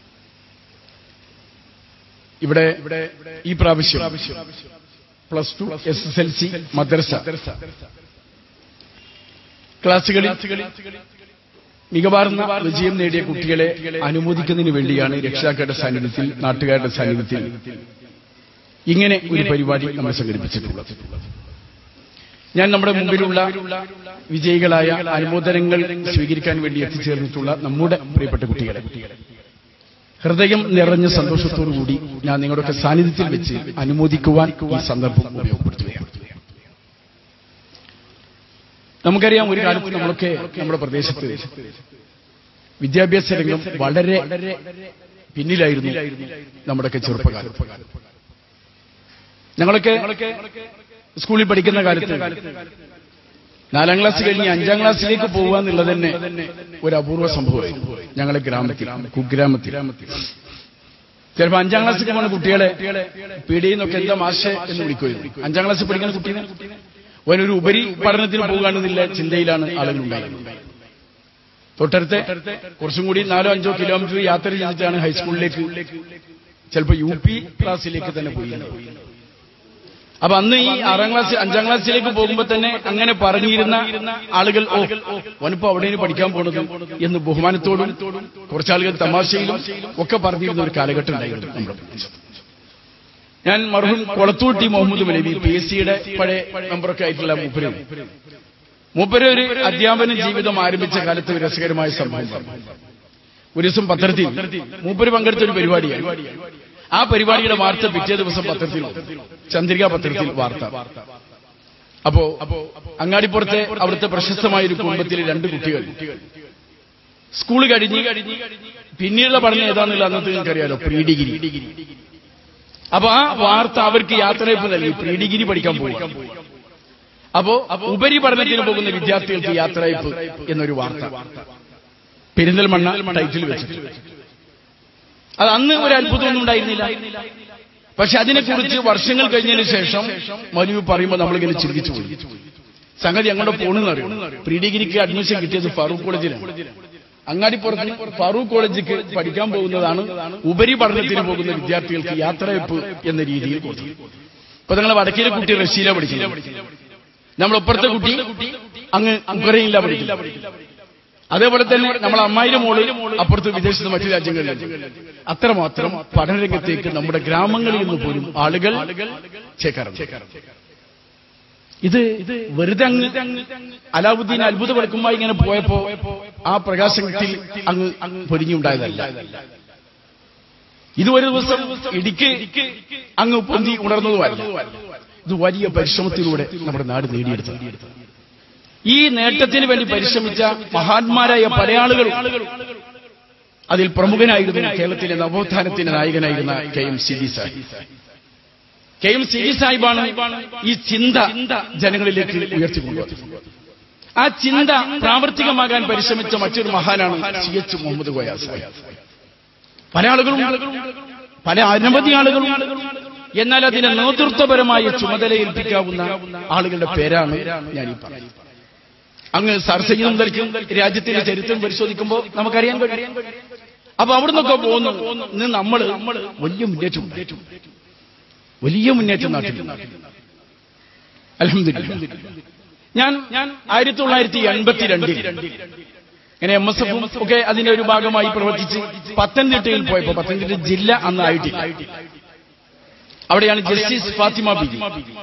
ഇവിടെ ഈ പ്രാവശ്യം plus two S S L C മദ്രസ ക്ലാസുകളിൽ മികവാർന്ന വിജയം നേടിയ കുട്ടികളെ അനുമോദിക്കുന്നതിന് വേണ്ടിയാണ് രക്ഷിതാക്കളുടെ സാന്നിധ്യത്തിൽ നാട്ടുകാരുടെ സാന്നിധ്യത്തിൽ ഇങ്ങനെ ഒരു പരിപാടി നമ്മൾ സംഘടിപ്പിച്ചിട്ടുള്ളത് ഞാൻ നമ്മുടെ മുമ്പിലുള്ള വിജയികളായ അനുമോദനങ്ങൾ സ്വീകരിക്കാൻ വേണ്ടി എത്തിച്ചേർന്നിട്ടുള്ള നമ്മുടെ പ്രിയപ്പെട്ട കുട്ടികളെ ഹൃദയം നിറഞ്ഞ സന്തോഷത്തോടുകൂടി ഞാൻ നിങ്ങളുടെയൊക്കെ സാന്നിധ്യത്തിൽ വെച്ച് അനുമോദിക്കുവാൻ ഈ സന്ദർഭം ഉപയോഗപ്പെടുത്തുകയാണ് നമുക്കറിയാം ഒരു കാലത്ത് നമ്മളൊക്കെ നമ്മുടെ പ്രദേശത്ത് വിദ്യാഭ്യാസ രംഗം വളരെ പിന്നിലായിരുന്നു നമ്മുടെയൊക്കെ ചെറുപ്പകാലം ഞങ്ങളൊക്കെ സ്കൂളിൽ പഠിക്കുന്ന കാലത്ത് നാലാം ക്ലാസ് കഴിഞ്ഞ് അഞ്ചാം ക്ലാസ്സിലേക്ക് പോകുക എന്നുള്ളത് തന്നെ ഒരു അപൂർവ സംഭവമായിരുന്നു ഞങ്ങളെ ഗ്രാമത്തിൽ കുഗ്രാമത്തിൽ ചിലപ്പോൾ അഞ്ചാം ക്ലാസ്സിൽ പോകുന്ന കുട്ടികളെ പീടിയിൽ നിന്നൊക്കെ എന്താ മാഷ എന്ന് വിളിക്കുമായിരുന്നു അഞ്ചാം ക്ലാസ്സിൽ പഠിക്കുന്ന കുട്ടീനെ അവനൊരു ഉപരി പഠനത്തിന് പോകുകയാണെന്നുള്ള ചിന്തയിലാണ് ആളുകൾ ഉണ്ടായിരുന്നത് തൊട്ടടുത്ത് കുറച്ചും കൂടി നാലോ അഞ്ചോ കിലോമീറ്റർ യാത്ര ചെയ്തിട്ടാണ് ഹൈസ്കൂളിലേക്ക് ചിലപ്പോൾ യു പി ക്ലാസ്സിലേക്ക് തന്നെ പോയിരുന്നത് അപ്പൊ അന്ന് ഈ ആറാം ക്ലാസ് അഞ്ചാം ക്ലാസ്സിലേക്ക് പോകുമ്പോൾ തന്നെ അങ്ങനെ പറഞ്ഞിരുന്ന ആളുകൾ ഓ വനിപ്പോ അവിടെ പഠിക്കാൻ പോണത് എന്ന് ബഹുമാനത്തോടും കുറച്ചാളുകൾ തമാശയിലും ഒക്കെ പറഞ്ഞിരുന്ന ഒരു കാലഘട്ടം ഉണ്ടായിരുന്നു നമ്മുടെ പ്രദേശത്ത് ഞാൻ മർഹൂം കൊളത്തൂട്ടി മുഹമ്മദ് മലവി പി എസ് സിയുടെ പഴയ മെമ്പറൊക്കെ ആയിട്ടുള്ള മൂപ്പര് മൂപ്പര് ഒരു അധ്യാപന ജീവിതം ആരംഭിച്ച കാലത്ത് ഒരു രസകരമായ സംഭവം പറഞ്ഞു. ഒരു ദിവസം പത്രത്തിൽ മൂപ്പര് പങ്കെടുത്ത ഒരു പരിപാടിയാണ് ആ പരിപാടിയുടെ വാർത്ത പിറ്റേ ദിവസം പത്രത്തിൽ വന്നു. ചന്ദ്രിക പത്രത്തിൽ വാർത്ത അപ്പോ അങ്ങാടിപ്പുറത്തെ അവിടുത്തെ പ്രശസ്തമായ ഒരു കുടുംബത്തിലെ രണ്ട് കുട്ടികൾ സ്കൂൾ കഴിഞ്ഞ് പിന്നീടുള്ള പഠനം ഏതാന്നുള്ള അന്നത്തെ നിങ്ങൾക്കറിയാലോ പ്രീ ഡിഗ്രി അപ്പൊ ആ വാർത്ത അവർക്ക് യാത്രയപ്പ് നൽകി പ്രീ ഡിഗ്രി പഠിക്കാൻ പോയി അപ്പോ ഉപരിപഠനത്തിന് പോകുന്ന വിദ്യാർത്ഥികൾക്ക് യാത്രയപ്പ് എന്നൊരു വാർത്ത പെരിന്തൽമണ്ണ ടൈറ്റിൽ വെച്ചിട്ട് അത് അന്ന് ഒരു അത്ഭുതമൊന്നും ഉണ്ടായിരുന്നില്ല പക്ഷെ അതിനെക്കുറിച്ച് വർഷങ്ങൾ കഴിഞ്ഞതിന് ശേഷം മനുവ് പറയുമ്പോൾ നമ്മളിങ്ങനെ ചിന്തിച്ചു പോയി സംഗതി അങ്ങോട്ട് പോണെന്നറിയും പ്രീ ഡിഗ്രിക്ക് അഡ്മിഷൻ കിട്ടിയത് ഫാറൂഖ് കോളേജിലാണ് അങ്ങാടിപ്പുറത്ത് ഫാറൂഖ് കോളേജിക്ക് പഠിക്കാൻ പോകുന്നതാണ് ഉപരിപഠനത്തിന് പോകുന്ന വിദ്യാർത്ഥികൾക്ക് യാത്രയപ്പ് എന്ന രീതിയിൽ കൊടുത്തത് ഇപ്പൊ നിങ്ങളെ വടക്കിലെ കുട്ടി റഷ്യയിലെ പഠിക്കുന്നത് നമ്മളൊപ്പുറത്തെ കുട്ടി അങ്ങ് ഉക്രൈനില പഠിക്കില്ല അതേപോലെ തന്നെ നമ്മളെ അമ്മായിരം മോള് അപ്പുറത്ത് വിദേശത്ത് മറ്റു രാജ്യങ്ങളിൽ അത്രമാത്രം പഠനരംഗത്തേക്ക് നമ്മുടെ ഗ്രാമങ്ങളിൽ നിന്ന് പോലും ആളുകൾ ചേക്കാറുണ്ട് ഇത് വെറുതെ അങ്ങ് അലാവുദ്ദീൻ അത്ഭുത വിളക്കുമായി ഇങ്ങനെ പോയപ്പോ ആ പ്രകാശത്തിൽ അങ്ങ് പൊരിഞ്ഞുണ്ടായതല്ല ഇത് ഒരു ദിവസം ഇടിക്ക് അങ്ങ് പൊന്തി ഉണർന്നതുമല്ല ഇത് വലിയ പരിശ്രമത്തിലൂടെ നമ്മുടെ നാട് നേടിയെടുത്തത് ഈ നേട്ടത്തിന് വേണ്ടി പരിശ്രമിച്ച മഹാന്മാരായ പല ആളുകളും അതിൽ പ്രമുഖനായിരുന്നു കേരളത്തിലെ നവോത്ഥാനത്തിന്റെ നായകനായിരുന്ന K M Seethi Sahib K M Seethi സാഹിബാണ് ഈ ചിന്ത ജനങ്ങളിലേക്ക് ഉയർത്തിക്കൊണ്ടുവന്നത് ആ ചിന്ത പ്രാവർത്തികമാകാൻ പരിശ്രമിച്ച മറ്റൊരു മഹാനാണ് സി എച്ച് മുഹമ്മദ് ഗോയ സാഹിബ് പല ആളുകളും പല അനവധി ആളുകളും എന്നാൽ അതിനെ നേതൃത്വപരമായ ചുമതല ഏൽപ്പിക്കാവുന്ന ആളുകളുടെ പേരാണ് ഞാൻ ഈ പറയുന്നത് അങ്ങ് സർ സയ്യിദും ദൽക്കും രാജ്യത്തിന്റെ ചരിത്രം പരിശോധിക്കുമ്പോൾ നമുക്കറിയാൻ കഴിയും അപ്പൊ അവിടുന്നൊക്കെ പോകുന്നു ഇന്ന് നമ്മൾ വലിയ മുന്നേറ്റം ഉണ്ടായി. വലിയ മുന്നേറ്റം നാട്ടിൽ അലഹമില്ല ഞാൻ ഞാൻ ആയിരത്തി തൊള്ളായിരത്തി എൺപത്തിരണ്ടിൽ ഇങ്ങനെ എം എസ് എഫും ഒക്കെ അതിന്റെ ഒരു ഭാഗമായി പ്രവർത്തിച്ച് പത്തനംതിട്ടയിൽ പോയപ്പോ പത്തനംതിട്ട ജില്ല അന്ന് ആയിട്ടില്ല അവിടെയാണ് ജസ്റ്റിസ് ഫാത്തിമ ബിബി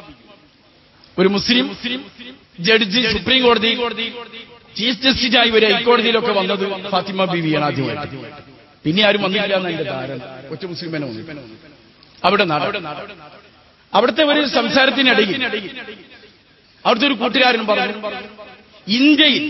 ഒരു മുസ്ലിം ജഡ്ജി സുപ്രീം കോടതി ചീഫ് ജസ്റ്റിസായി ഒരു ഹൈക്കോടതിയിലൊക്കെ വന്നത് ഫാത്തിമ ബീവിയാണ് ആദ്യമായിട്ട് പിന്നെ ആരും വന്നില്ല എന്ന എന്റെ ധാരണ ഒറ്റ മുസ്ലിമനെ വന്നു അവിടെ നാട് അവിടുത്തെ ഒരു സംസാരത്തിനിടയിൽ അവിടുത്തെ ഒരു കൂട്ടുകാരൻ പറഞ്ഞു ഇന്ത്യയിൽ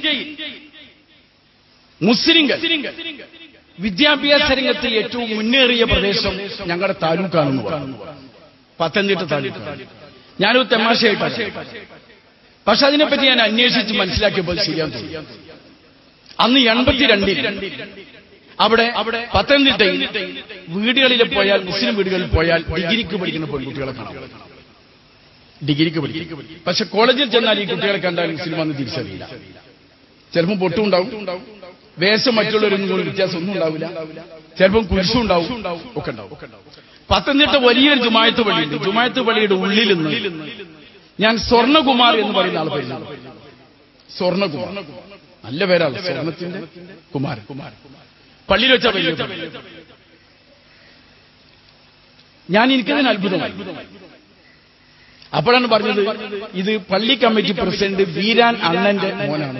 മുസ്ലിങ്ങൾ വിദ്യാഭ്യാസ രംഗത്ത് ഏറ്റവും മുന്നേറിയ പ്രദേശം ഞങ്ങളുടെ താലൂക്കാണെന്ന് പറഞ്ഞു പത്തനംതിട്ട താലൂക്കാണ് ഞാനൊരു തമാശയായിട്ടാണ് പക്ഷെ അതിനെപ്പറ്റി ഞാൻ അന്വേഷിച്ച് മനസ്സിലാക്കിയപ്പോൾ ശരിയാന്ന് തോന്നി അന്ന് എൺപത്തിരണ്ടിൽ അവിടെ അവിടെ പത്തനംതിട്ടയിൽ വീടുകളിൽ പോയാൽ മുസ്ലിം വീടുകളിൽ പോയാൽ ഡിഗ്രിക്ക് പഠിക്കുന്ന പെൺകുട്ടികളെ കാണാം ഡിഗ്രിക്ക് പഠിക്കും പക്ഷെ കോളേജിൽ ചെന്നാൽ ഈ കുട്ടികളെ കണ്ടാൽ മുസ്ലിം അന്ന് തിരിച്ചറിയില്ല ചിലപ്പോൾ പൊട്ടുണ്ടാവും വേഷം മറ്റുള്ളവരൊന്നും കൂടി വ്യത്യാസം ഒന്നും ഉണ്ടാവില്ല ചിലപ്പം കുരിശും ഉണ്ടാവും ഒക്കെ ഉണ്ടാവും പത്തനംതിട്ട വലിയൊരു ജുമായത്ത് പള്ളിയുണ്ട് ജുമായത്ത് പള്ളിയുടെ ഉള്ളിൽ നിന്ന് ഞാൻ സ്വർണകുമാർ എന്ന് പറയുന്ന ആൾ പേരുന്നത് സ്വർണകുമാർ നല്ല പേരാണ് സ്വർണത്തിന്റെ കുമാരൻ പള്ളിയിൽ വെച്ച വലിയ പേര്. ഞാൻ എനിക്കതിന് അത്ഭുതമായി അപ്പോഴാണ് പറഞ്ഞത് ഇത് പള്ളി കമ്മിറ്റി പ്രസിഡന്റ് വീരാൻ അണ്ണന്റെ മോനാണ്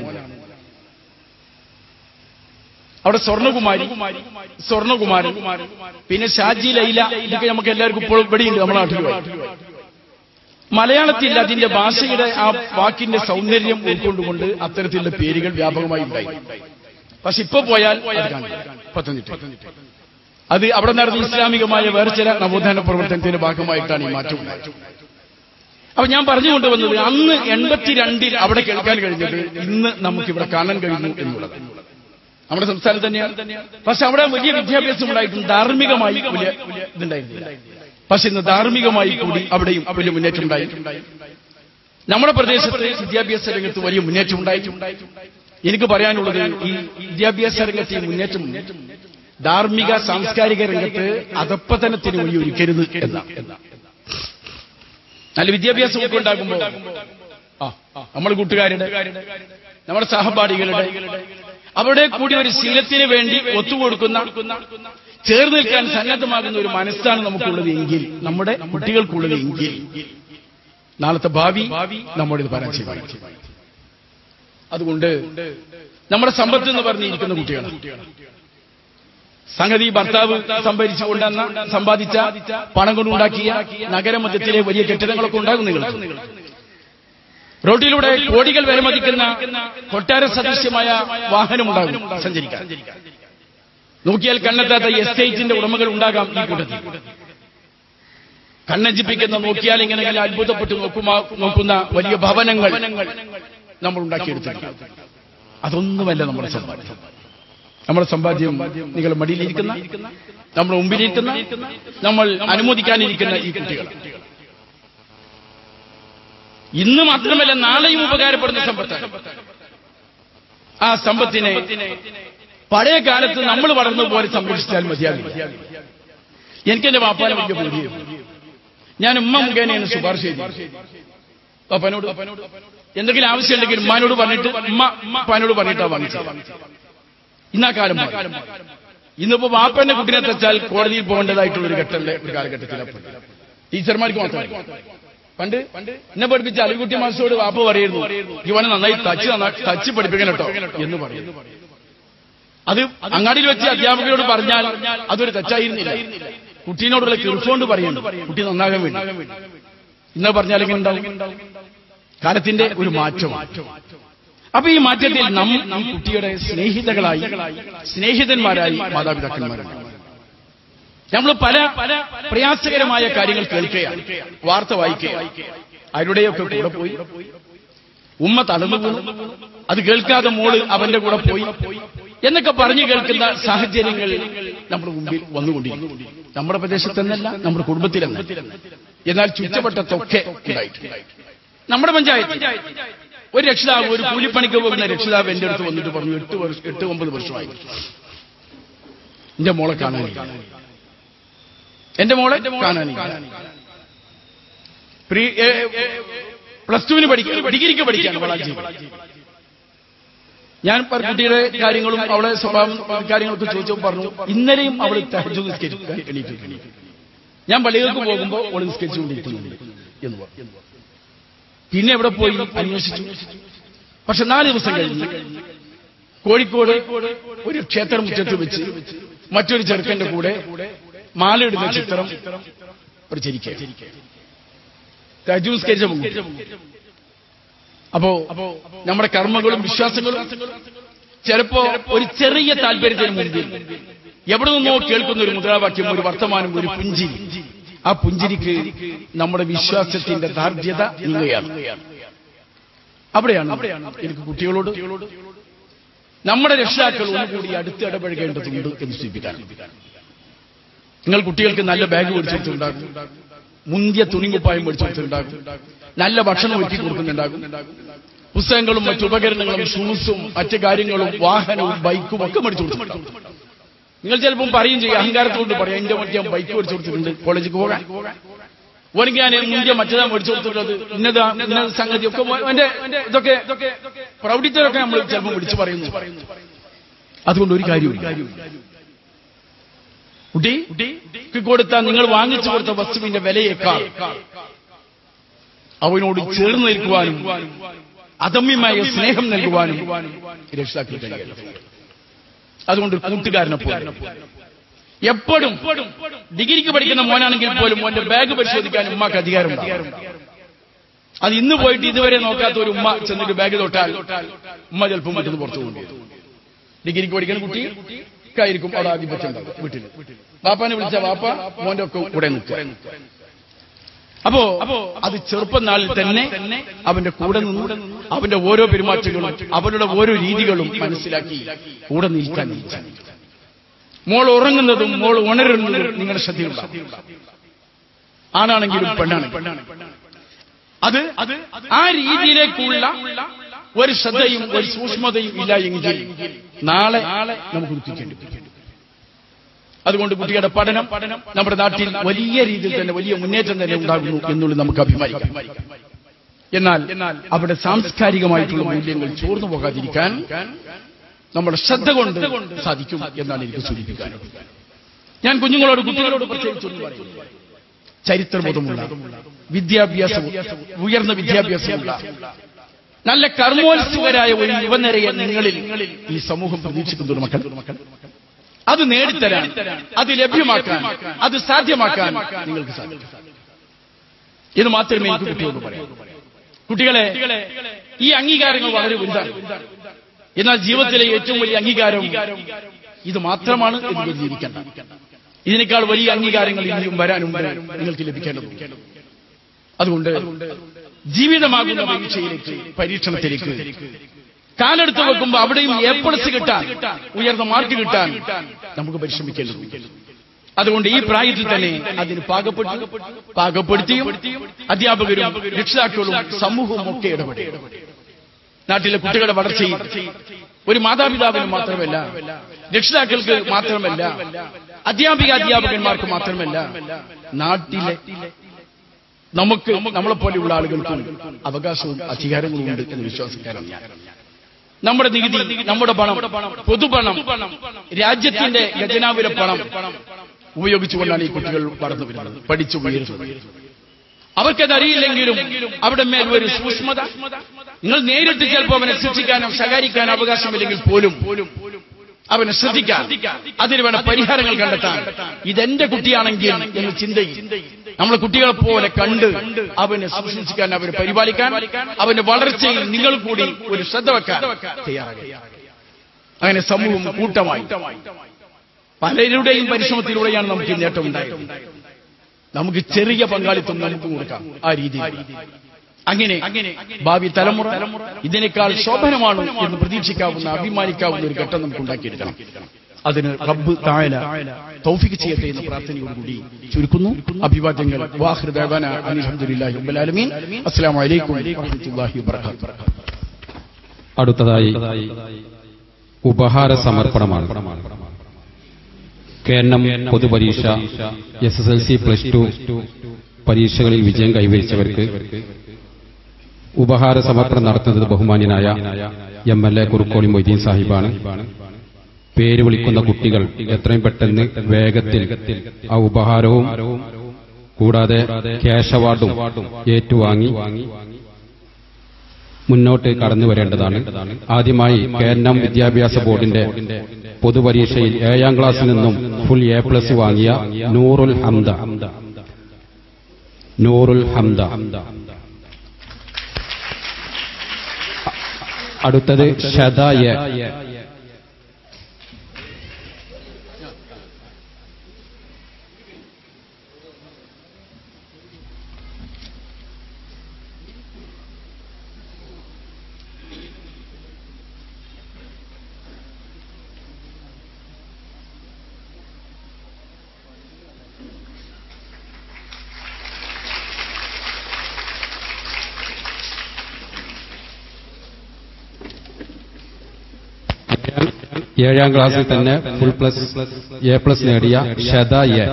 അവിടെ സ്വർണ്ണകുമാരി സ്വർണ്ണകുമാരൻ പിന്നെ ഷാജി ലൈല ഇതൊക്കെ നമുക്ക് എല്ലാവർക്കും ഇപ്പോഴും ഇവിടെയുണ്ട് നമ്മുടെ നാട്ടിൽ മലയാളത്തിൽ അതിന്റെ ഭാഷയുടെ ആ വാക്കിന്റെ സൗന്ദര്യം ഉൾക്കൊണ്ടുകൊണ്ട് അത്തരത്തിലുള്ള പേരുകൾ വ്യാപകമായി ഉണ്ടായി പക്ഷെ ഇപ്പൊ പോയാൽ അത് കാണില്ല പത്തനംതിട്ട അത് അവിടെ നടന്ന ഇസ്ലാമികമായ വേറെ ചില നവോത്ഥാന പ്രവർത്തനത്തിന്റെ ഭാഗമായിട്ടാണ് ഈ മാറ്റം ഉണ്ടായത് അപ്പൊ ഞാൻ പറഞ്ഞുകൊണ്ടുവന്നത് അന്ന് എൺപത്തിരണ്ടിൽ അവിടെ കേൾക്കാൻ കഴിഞ്ഞത് ഇന്ന് നമുക്ക് ഇവിടെ കാണാൻ കഴിയുന്നു എന്നുള്ളത് നമ്മുടെ സംസ്ഥാനം തന്നെയാണ് പക്ഷെ അവിടെ വലിയ വിദ്യാഭ്യാസം ഉണ്ടായിട്ടും ധാർമ്മികമായി വലിയ ഇതുണ്ടായിരുന്നില്ല പക്ഷെ ഇന്ന് ധാർമ്മികമായി കൂടി അവിടെയും വലിയ മുന്നേറ്റം ഉണ്ടായി നമ്മുടെ പ്രദേശത്ത് വിദ്യാഭ്യാസ രംഗത്ത് വലിയ മുന്നേറ്റം ഉണ്ടായി എനിക്ക് പറയാനുള്ളത് ഈ വിദ്യാഭ്യാസ രംഗത്ത് ഈ മുന്നേറ്റം ധാർമ്മിക സാംസ്കാരിക രംഗത്ത് അധപ്പതനത്തിന് വഴി ഒരുക്കരുത് എന്ന നല്ല വിദ്യാഭ്യാസം ഒക്കെ ഉണ്ടാകുമ്പോൾ ആ നമ്മൾ കൂട്ടുകാരുടെ നമ്മുടെ സഹപാഠികളുടെ അവിടെ കൂടി ഒരു ശീലത്തിന് വേണ്ടി ഒത്തുകൊടുക്കുന്ന ചേർന്ന് നിൽക്കാൻ സന്നദ്ധമാകുന്ന ഒരു മനസ്സാണ് നമുക്കുള്ളത് എങ്കിൽ നമ്മുടെ കുട്ടികൾക്കുള്ളത് എങ്കിൽ നാളത്തെ ഭാവി നമ്മുടെ ഇത് പരാജയമായി അതുകൊണ്ട് നമ്മുടെ സമ്പത്ത് എന്ന് പറഞ്ഞിരിക്കുന്ന കുട്ടികളാണ് സംഗതി ഭർത്താവ് സംഭരിച്ചു കൊണ്ടെന്ന സമ്പാദിച്ച പണം കൊണ്ടുണ്ടാക്കിയ നഗരമധ്യത്തിലെ വലിയ കെട്ടിടങ്ങളൊക്കെ ഉണ്ടാകും നിങ്ങൾ റോഡിലൂടെ കോടികൾ വിലമതിക്കുന്ന കൊട്ടാര സദൃശ്യമായ വാഹനമുണ്ടാകും സഞ്ചരിക്കാൻ നോക്കിയാൽ കണ്ണെത്താത്ത എസ്റ്റേറ്റിന്റെ ഉടമകൾ ഉണ്ടാകാം ഈ കൂട്ടത്തിൽ കണ്ണഞ്ചിപ്പിക്കുന്ന നോക്കിയാൽ ഇങ്ങനെ ഇങ്ങനെ അത്ഭുതപ്പെട്ട് നോക്കുമാ നോക്കുന്ന വലിയ ഭവനങ്ങൾ നമ്മൾ ഉണ്ടാക്കിയെടുത്തിട്ടുണ്ട് അതൊന്നുമല്ല നമ്മുടെ സമ്പാദ്യം നമ്മുടെ സമ്പാദ്യം നിങ്ങൾ മടിയിലിരിക്കുന്ന നമ്മുടെ മുമ്പിലിരിക്കുന്ന നമ്മൾ അനുമോദിക്കാനിരിക്കുന്ന ഈ കുട്ടികൾ ഇന്ന് മാത്രമല്ല നാളെയും ഉപകാരപ്പെടുന്ന സമ്പത്താണ് ആ സമ്പത്തിനെ പഴയ കാലത്ത് നമ്മൾ വളർന്ന പോലെ സംരക്ഷിച്ചാൽ മതിയാകില്ല എനിക്ക് എന്റെ വാപ്പാനെ വലിയ പേടിയാണ് ഞാൻ ഉമ്മ മുഖേനയാണ് ശുപാർശ ചെയ്തു പപ്പനോട് എന്തെങ്കിലും ആവശ്യമുണ്ടെങ്കിൽ ഉമ്മാനോട് പറഞ്ഞിട്ട് ഉമ്മ ഉപ്പാനോട് പറഞ്ഞിട്ടാ വാങ്ങിച്ചത് ഇന്നാ കാലം മാറി. ഇന്നിപ്പോ വാപ്പന്റെ കുട്ടിനെ തെച്ചാൽ കോടതിയിൽ പോകേണ്ടതായിട്ടുള്ള ഒരു ഘട്ടത്തിലെ ഒരു കാലഘട്ടത്തിലാണ് ടീച്ചർമാർക്ക് മാത്രമല്ല പണ്ട് എന്നെ പഠിപ്പിച്ച അലികുട്ടി മാസ്റ്റോട് വാപ്പ പറയുന്നു ഇവനെ നന്നായി തച്ച് നന്നായി തച്ച് പഠിപ്പിക്കണം കേട്ടോ എന്ന് പറയുന്നു അത് അങ്ങാടിയിൽ വെച്ച് അധ്യാപകരോട് പറഞ്ഞാൽ അതൊരു തെറ്റായിരുന്നില്ല കുട്ടീനോടുള്ള കിർഫോണ്ട് പറയുന്നു കുട്ടി നന്നാകാൻ വേണ്ടി ഇന്ന് പറഞ്ഞാൽ എങ്ങനെ ഉണ്ടാവും കാലത്തിന്റെ ഒരു മാറ്റം അപ്പൊ ഈ മാറ്റത്തിൽ നാം ഈ കുട്ടിയുടെ സ്നേഹിതകളായി സ്നേഹിതന്മാരായി മാതാപിതാക്കന്മാരാണ് നമ്മൾ പല പല പ്രയാസകരമായ കാര്യങ്ങൾ കേൾക്കുകയാണ് വാർത്ത വായിക്കുകയാണ് ആരുടെയൊക്കെ കൂടെ പോയി ഉമ്മ തളർന്നു വീണു അത് കേൾക്കാതെ മോള് അവന്റെ കൂടെ പോയി എന്നൊക്കെ പറഞ്ഞു കേൾക്കുന്ന സാഹചര്യങ്ങൾ നമ്മുടെ മുമ്പിൽ വന്നുകൊണ്ടിരിക്കും നമ്മുടെ പ്രദേശത്തെന്നല്ല നമ്മുടെ കുടുംബത്തിലെന്ന് എന്നാൽ ചുറ്റവട്ടത്തൊക്കെ ഉണ്ടായിട്ടുണ്ട് നമ്മുടെ പഞ്ചായത്ത് ഒരു രക്ഷിതാവ് ഒരു കൂലിപ്പണിക്ക് പോകുന്ന രക്ഷിതാവ് എന്റെ അടുത്ത് വന്നിട്ട് പറഞ്ഞു എട്ട് വർഷം എട്ട് ഒമ്പത് വർഷമായി എന്റെ മോളെ കാണാനില്ല എന്റെ മോളെ കാണാനില്ല പ്രീ പ്ലസ് ടുവിന് പഠിക്കാൻ ഡിഗ്രിക്ക് പഠിക്കാൻ വളാഞ്ചി ഞാൻ പ- കുട്ടിയുടെ കാര്യങ്ങളും അവളെ സ്വഭാവം കാര്യങ്ങളൊക്കെ ചോദിച്ചപ്പോൾ പറഞ്ഞു ഇന്നലെയും അവൾ തഹജു നിസ്കരിക്കാൻ എണീറ്റിട്ടുണ്ട് ഞാൻ പള്ളികൾക്ക് പോകുമ്പോൾ അവൾ നിസ്കരിച്ചുകൊണ്ടിരിക്കുന്നുണ്ട് എന്ന് പറഞ്ഞു പിന്നെ എവിടെ പോയി അന്വേഷിച്ചു പക്ഷെ നാല് ദിവസം കഴിഞ്ഞ് കോഴിക്കോട് ഒരു ക്ഷേത്ര മുറ്റത്ത് വെച്ച് മറ്റൊരു ചെറുക്കന്റെ കൂടെ മാലയിടുന്ന ചിത്രം ഒരു ചിരിക്കുക തജൂസ്കരിച്ച പെൺകുട്ടി അപ്പോ നമ്മുടെ കർമ്മങ്ങളും വിശ്വാസങ്ങളും ചിലപ്പോ ഒരു ചെറിയ താല്പര്യത്തിന് മുമ്പിൽ എവിടെ നിന്നോ കേൾക്കുന്ന ഒരു മുദ്രാവാക്യം ഒരു വർത്തമാനം ഒരു പുഞ്ചിരി ആ പുഞ്ചിരിക്ക് നമ്മുടെ വിശ്വാസത്തിന്റെ ദാർഢ്യത നീങ്ങുകയാണ് അവിടെയാണ് എനിക്ക് കുട്ടികളോട് നമ്മുടെ രക്ഷിതാക്കൾ ഒന്നുകൂടി അടുത്ത് ഇടപഴകേണ്ടതുണ്ട് എന്ന് സൂചിപ്പിക്കാൻ നിങ്ങൾ കുട്ടികൾക്ക് നല്ല ബാഗ് മേടിച്ചെടുത്തുണ്ടാകും മുന്തിയ തുണിങ്കുപ്പായം മേടിച്ചെടുത്തുണ്ടാകും നല്ല ഭക്ഷണം ഒരുക്കി കൊടുക്കുന്നുണ്ടാകും പുസ്തകങ്ങളും മറ്റു ഉപകരണങ്ങളും ഷൂസും മറ്റു കാര്യങ്ങളും വാഹനവും ബൈക്കും ഒക്കെ മേടിച്ചു കൊടുത്തിട്ടുണ്ടാകും നിങ്ങൾ ചിലപ്പം പറയും ചെയ്യും അഹങ്കാരത്തോട് പറയാം എന്റെ മറ്റേ ബൈക്ക് മേടിച്ചു കൊടുത്തിട്ടുണ്ട് കോളേജിൽ പോകാൻ ഓനിക്ക് ഞാൻ മുന്തിയ മറ്റേതാ മേടിച്ചു കൊടുത്തിട്ടുള്ളത് ഇന്നതാ ഇന്ന സംഗതി ഒക്കെ എന്റെ ഇതൊക്കെ പ്രൗഢിത്തരൊക്കെ നമ്മൾ ചിലപ്പോൾ വിളിച്ചു പറയുന്നു അതുകൊണ്ട് ഒരു കാര്യമില്ല കുട്ടി കൊടുത്ത നിങ്ങൾ വാങ്ങിച്ചു കൊടുത്ത വസ്തുവിന്റെ വിലയേക്കാൾ അവനോട് ചേർന്ന് നിൽക്കുവാനും അദമ്യമായ സ്നേഹം നൽകുവാനും രക്ഷിതാക്കൾ കഴിയണം അതുകൊണ്ട് കൂട്ടുകാരനെ പോലെ എപ്പോഴും ഡിഗ്രിക്ക് പഠിക്കുന്ന മോനാണെങ്കിൽ പോലും മോന്റെ ബാഗ് പരിശോധിക്കാൻ ഉമ്മക്ക് അധികാരമുണ്ടാകും അത് ഇന്ന് പോയിട്ട് ഇതുവരെ നോക്കാത്ത ഒരു ഉമ്മ ചെന്നിട്ട് ബാഗ് തൊട്ടാൽ ഉമ്മ ചിലപ്പോൾ മറ്റൊന്ന് പുറത്തു കൊണ്ടുവരും ഡിഗ്രിക്ക് പഠിക്കുന്ന കുട്ടി ആയിരിക്കും അവിടെ ആധിപത്യം ഉണ്ടാവും വീട്ടിൽ വാപ്പാനെ വിളിച്ച വാപ്പ മോന്റെ ഒക്കെ കൂടെ നിൽക്കുക അപ്പോ അത് ചെറുപ്പം നാളിൽ തന്നെ അവന്റെ കൂടെ നിന്ന് അവന്റെ ഓരോ പെരുമാറ്റങ്ങളും അവരുടെ ഓരോ രീതികളും മനസ്സിലാക്കി കൂടെ നിൽക്കാൻ നിൽക്കാൻ മോൾ ഉറങ്ങുന്നതും മോൾ ഉണരുന്നതും നിങ്ങളുടെ ശ്രദ്ധയുണ്ടാവും ആണാണെങ്കിലും പെണ്ണാണെങ്കിലും അത് ആ രീതിയിലേക്കുള്ള ഒരു ശ്രദ്ധയും ഒരു സൂക്ഷ്മതയും ഇല്ല എങ്കിൽ നാളെ നമുക്ക് ദുഃഖിക്കേണ്ടി വരും. അതുകൊണ്ട് കുട്ടിയുടെ പഠനം നമ്മുടെ നാട്ടിൽ വലിയ രീതിയിൽ തന്നെ വലിയ മുന്നേറ്റം തന്നെ ഉണ്ടാകുന്നു എന്നുള്ളത് നമുക്ക് അഭിമാനിക്കാം എന്നാൽ അവിടെ സാംസ്കാരികമായിട്ടുള്ള മൂല്യങ്ങൾ ചോർന്നു പോകാതിരിക്കാൻ നമ്മുടെ ശ്രദ്ധ കൊണ്ട് സാധിക്കും എന്നാണ് എനിക്ക് സൂചിപ്പിക്കാനുള്ളത് ഞാൻ കുഞ്ഞുങ്ങളോട് കുട്ടികളോട് പ്രത്യേകിച്ചൊന്നും പറയുന്നു ചരിത്രബോധമുള്ള വിദ്യാഭ്യാസവും ഉയർന്ന വിദ്യാഭ്യാസമുള്ള നല്ല കർമ്മോത്സുകരായ ഒരു യുവനിരയെ നിങ്ങളിൽ ഈ സമൂഹം പ്രതീക്ഷിക്കുന്നു മക്കൾ അത് നേടിത്തരാൻ അത് ലഭ്യമാക്കാൻ അത് സാധ്യമാക്കാൻ നിങ്ങൾക്ക് സാധിക്കും ഇത് മാത്രമേ എനിക്ക് കുട്ടിയോട് പറയാം കുട്ടികളെ ഈ അംഗീകാരങ്ങൾ വളരെ വലുതാണ് എന്നാൽ ജീവിതത്തിലെ ഏറ്റവും വലിയ അംഗീകാരം ഇത് മാത്രമാണ് എന്ന് കരുതിയിരിക്കേണ്ട ഇതിനേക്കാൾ വലിയ അംഗീകാരങ്ങൾ ഇനിയും വരാനുണ്ട് നിങ്ങൾക്ക് ലഭിക്കേണ്ടതുണ്ട് അതുകൊണ്ട് ജീവിതമാകുന്ന പരീക്ഷയിലേക്ക് പരീക്ഷണത്തിലേക്ക് കാലെടുത്ത് വെക്കുമ്പോൾ അവിടെയും എ പ്ലസ് കിട്ടാൻ ഉയർന്ന മാർക്ക് കിട്ടാൻ നമുക്ക് പരിശ്രമിക്കേണ്ടതുണ്ട് അതുകൊണ്ട് ഈ പ്രായത്തിൽ തന്നെ അതിന് പാകപ്പെട്ടു പാകപ്പെടുത്തിയും അധ്യാപകരും രക്ഷിതാക്കളും സമൂഹവും ഒക്കെ ഇടപെടും നാട്ടിലെ കുട്ടികളുടെ വളർച്ചയിൽ ഒരു മാതാപിതാവിന് മാത്രമല്ല രക്ഷിതാക്കൾക്ക് മാത്രമല്ല അധ്യാപിക അധ്യാപകന്മാർക്ക് മാത്രമല്ല നാട്ടിലെ നമുക്ക് നമ്മളെപ്പോലെയുള്ള ആളുകൾക്കും അവകാശവും അധികാരങ്ങളും ഉണ്ട് എന്ന് വിശ്വാസിക്കാരാണ് ഞാൻ നമ്മുടെ നികുതി നമ്മുടെ പണം പൊതുപണം രാജ്യത്തിന്റെ ഖജനാവിലെ പണം ഉപയോഗിച്ചുകൊണ്ടാണ് ഈ കുട്ടികൾ വളർന്നു വരുന്നത് പഠിച്ചു ഉയരുന്നത് അവർക്കതറിയില്ലെങ്കിലും അവിടെ മേൽ ഒരു സൂക്ഷ്മത നിങ്ങൾ നേരിട്ട് ചിലപ്പോൾ അവനെ ശിക്ഷിക്കാനോ ശകാരിക്കാനോ അവകാശമില്ലെങ്കിൽ പോലും അവനെ ശ്രദ്ധിക്കാൻ അതിന് വേണ്ട പരിഹാരങ്ങൾ കണ്ടെത്താൻ ഇതെന്റെ കുട്ടിയാണെങ്കിൽ എന്ന് ചിന്തയിൽ നമ്മൾ കുട്ടികളെ പോലെ കണ്ട് അവനെ സൂക്ഷിക്കാൻ അവനെ പരിപാലിക്കാൻ അവന്റെ വളർച്ചയിൽ നിങ്ങൾ കൂടി ഒരു ശ്രദ്ധ വെക്കാൻ തയ്യാറാകുക അങ്ങനെ സമൂഹം കൂട്ടമായി പലരുടെയും പരിശ്രമത്തിലൂടെയാണ് നമുക്ക് ഈ നേട്ടം ഉണ്ടായത് നമുക്ക് ചെറിയ പങ്കാളിത്തം നമുക്ക് കൊടുക്കാം ആ രീതിയിൽ അങ്ങനെ ഭാവി തലമുറ ഇതിനേക്കാൾ ശോഭനമാണ് എന്ന് പ്രതീക്ഷിക്കാവുന്ന അഭിമാനിക്കാവുന്ന ഒരു ഘട്ടം നമുക്ക് ഉണ്ടാക്കിയെടുക്കണം അതിന് റബ്ബ് താഴല തൗഫിക്ക് ചെയ്യട്ടെ എന്ന പ്രാർത്ഥനയോടുകൂടി ചുരുക്കുന്നു അഭിവാദ്യങ്ങൾ വാഹൃദാന അലഹമുല്ലാഹി അബ്ബലാലമീൻ അസ്സാം വലൈക്കും വറഹമത്തുല്ലാഹി വബർക്കാത്തു അടുത്തതായി ഉപഹാര സമർപ്പണമാണ് കേരളം പൊതുപരീക്ഷ S S L C plus two പരീക്ഷകളിൽ വിജയം കൈവരിച്ചവർക്ക് ഉപഹാര സമർപ്പണം നടത്തുന്നത് ബഹുമാന്യനായ M L A Kurukkoli Moideen സാഹിബാണ് പേര് വിളിക്കുന്ന കുട്ടികൾ എത്രയും പെട്ടെന്ന് വേഗത്തിൽ ആ ഉപഹാരവും കൂടാതെ ക്യാഷ് അവാർഡും ഏറ്റുവാങ്ങി മുന്നോട്ട് കടന്നു വരേണ്ടതാണ് ആദ്യമായി കേരളം വിദ്യാഭ്യാസ ബോർഡിന്റെ പൊതുപരീക്ഷയിൽ ഏഴാം ക്ലാസ്സിൽ നിന്നും ഫുൾ എ പ്ലസ് വാങ്ങിയ നൂറുൽ ഹംദ നൂറുൽ ഹംദ അടുത്തത് ഷദായ ഏഴാം ക്ലാസ്സിൽ തന്നെ ഫുൾ പ്ലസ് എ പ്ലസ് നേടിയ ഷദ എ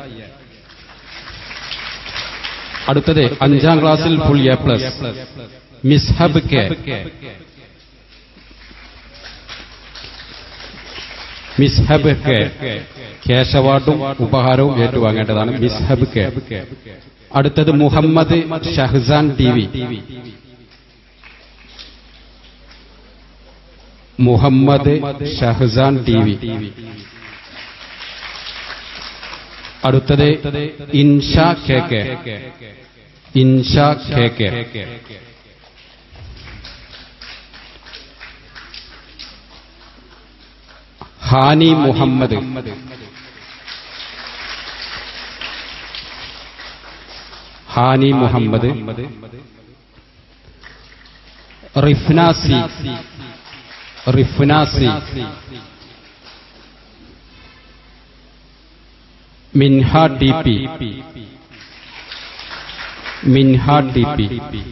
അടുത്തത് അഞ്ചാം ക്ലാസ്സിൽ full A plus Mishab K Mishab K cash അവാർഡും ഉപഹാരവും ഏറ്റുവാങ്ങേണ്ടതാണ് മിസ്ഹബ് കെ അടുത്തത് Muhammad Shahzan T V Muhammad Shahzan T V അടുത്തത് Insha K K Insha K K Hani Muhammad Hani Muhammad Rifnasi Rifnasi Minha T P Minha T P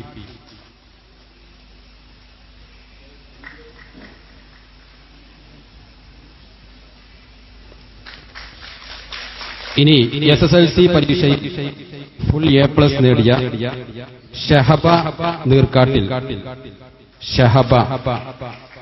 ഇനി എസ് എസ് എൽ സി പരീക്ഷയിൽ ഫുൾ എ പ്ലസ് നേടിയ ഷഹബ നീർക്കാട്ടിൽ ഷഹബ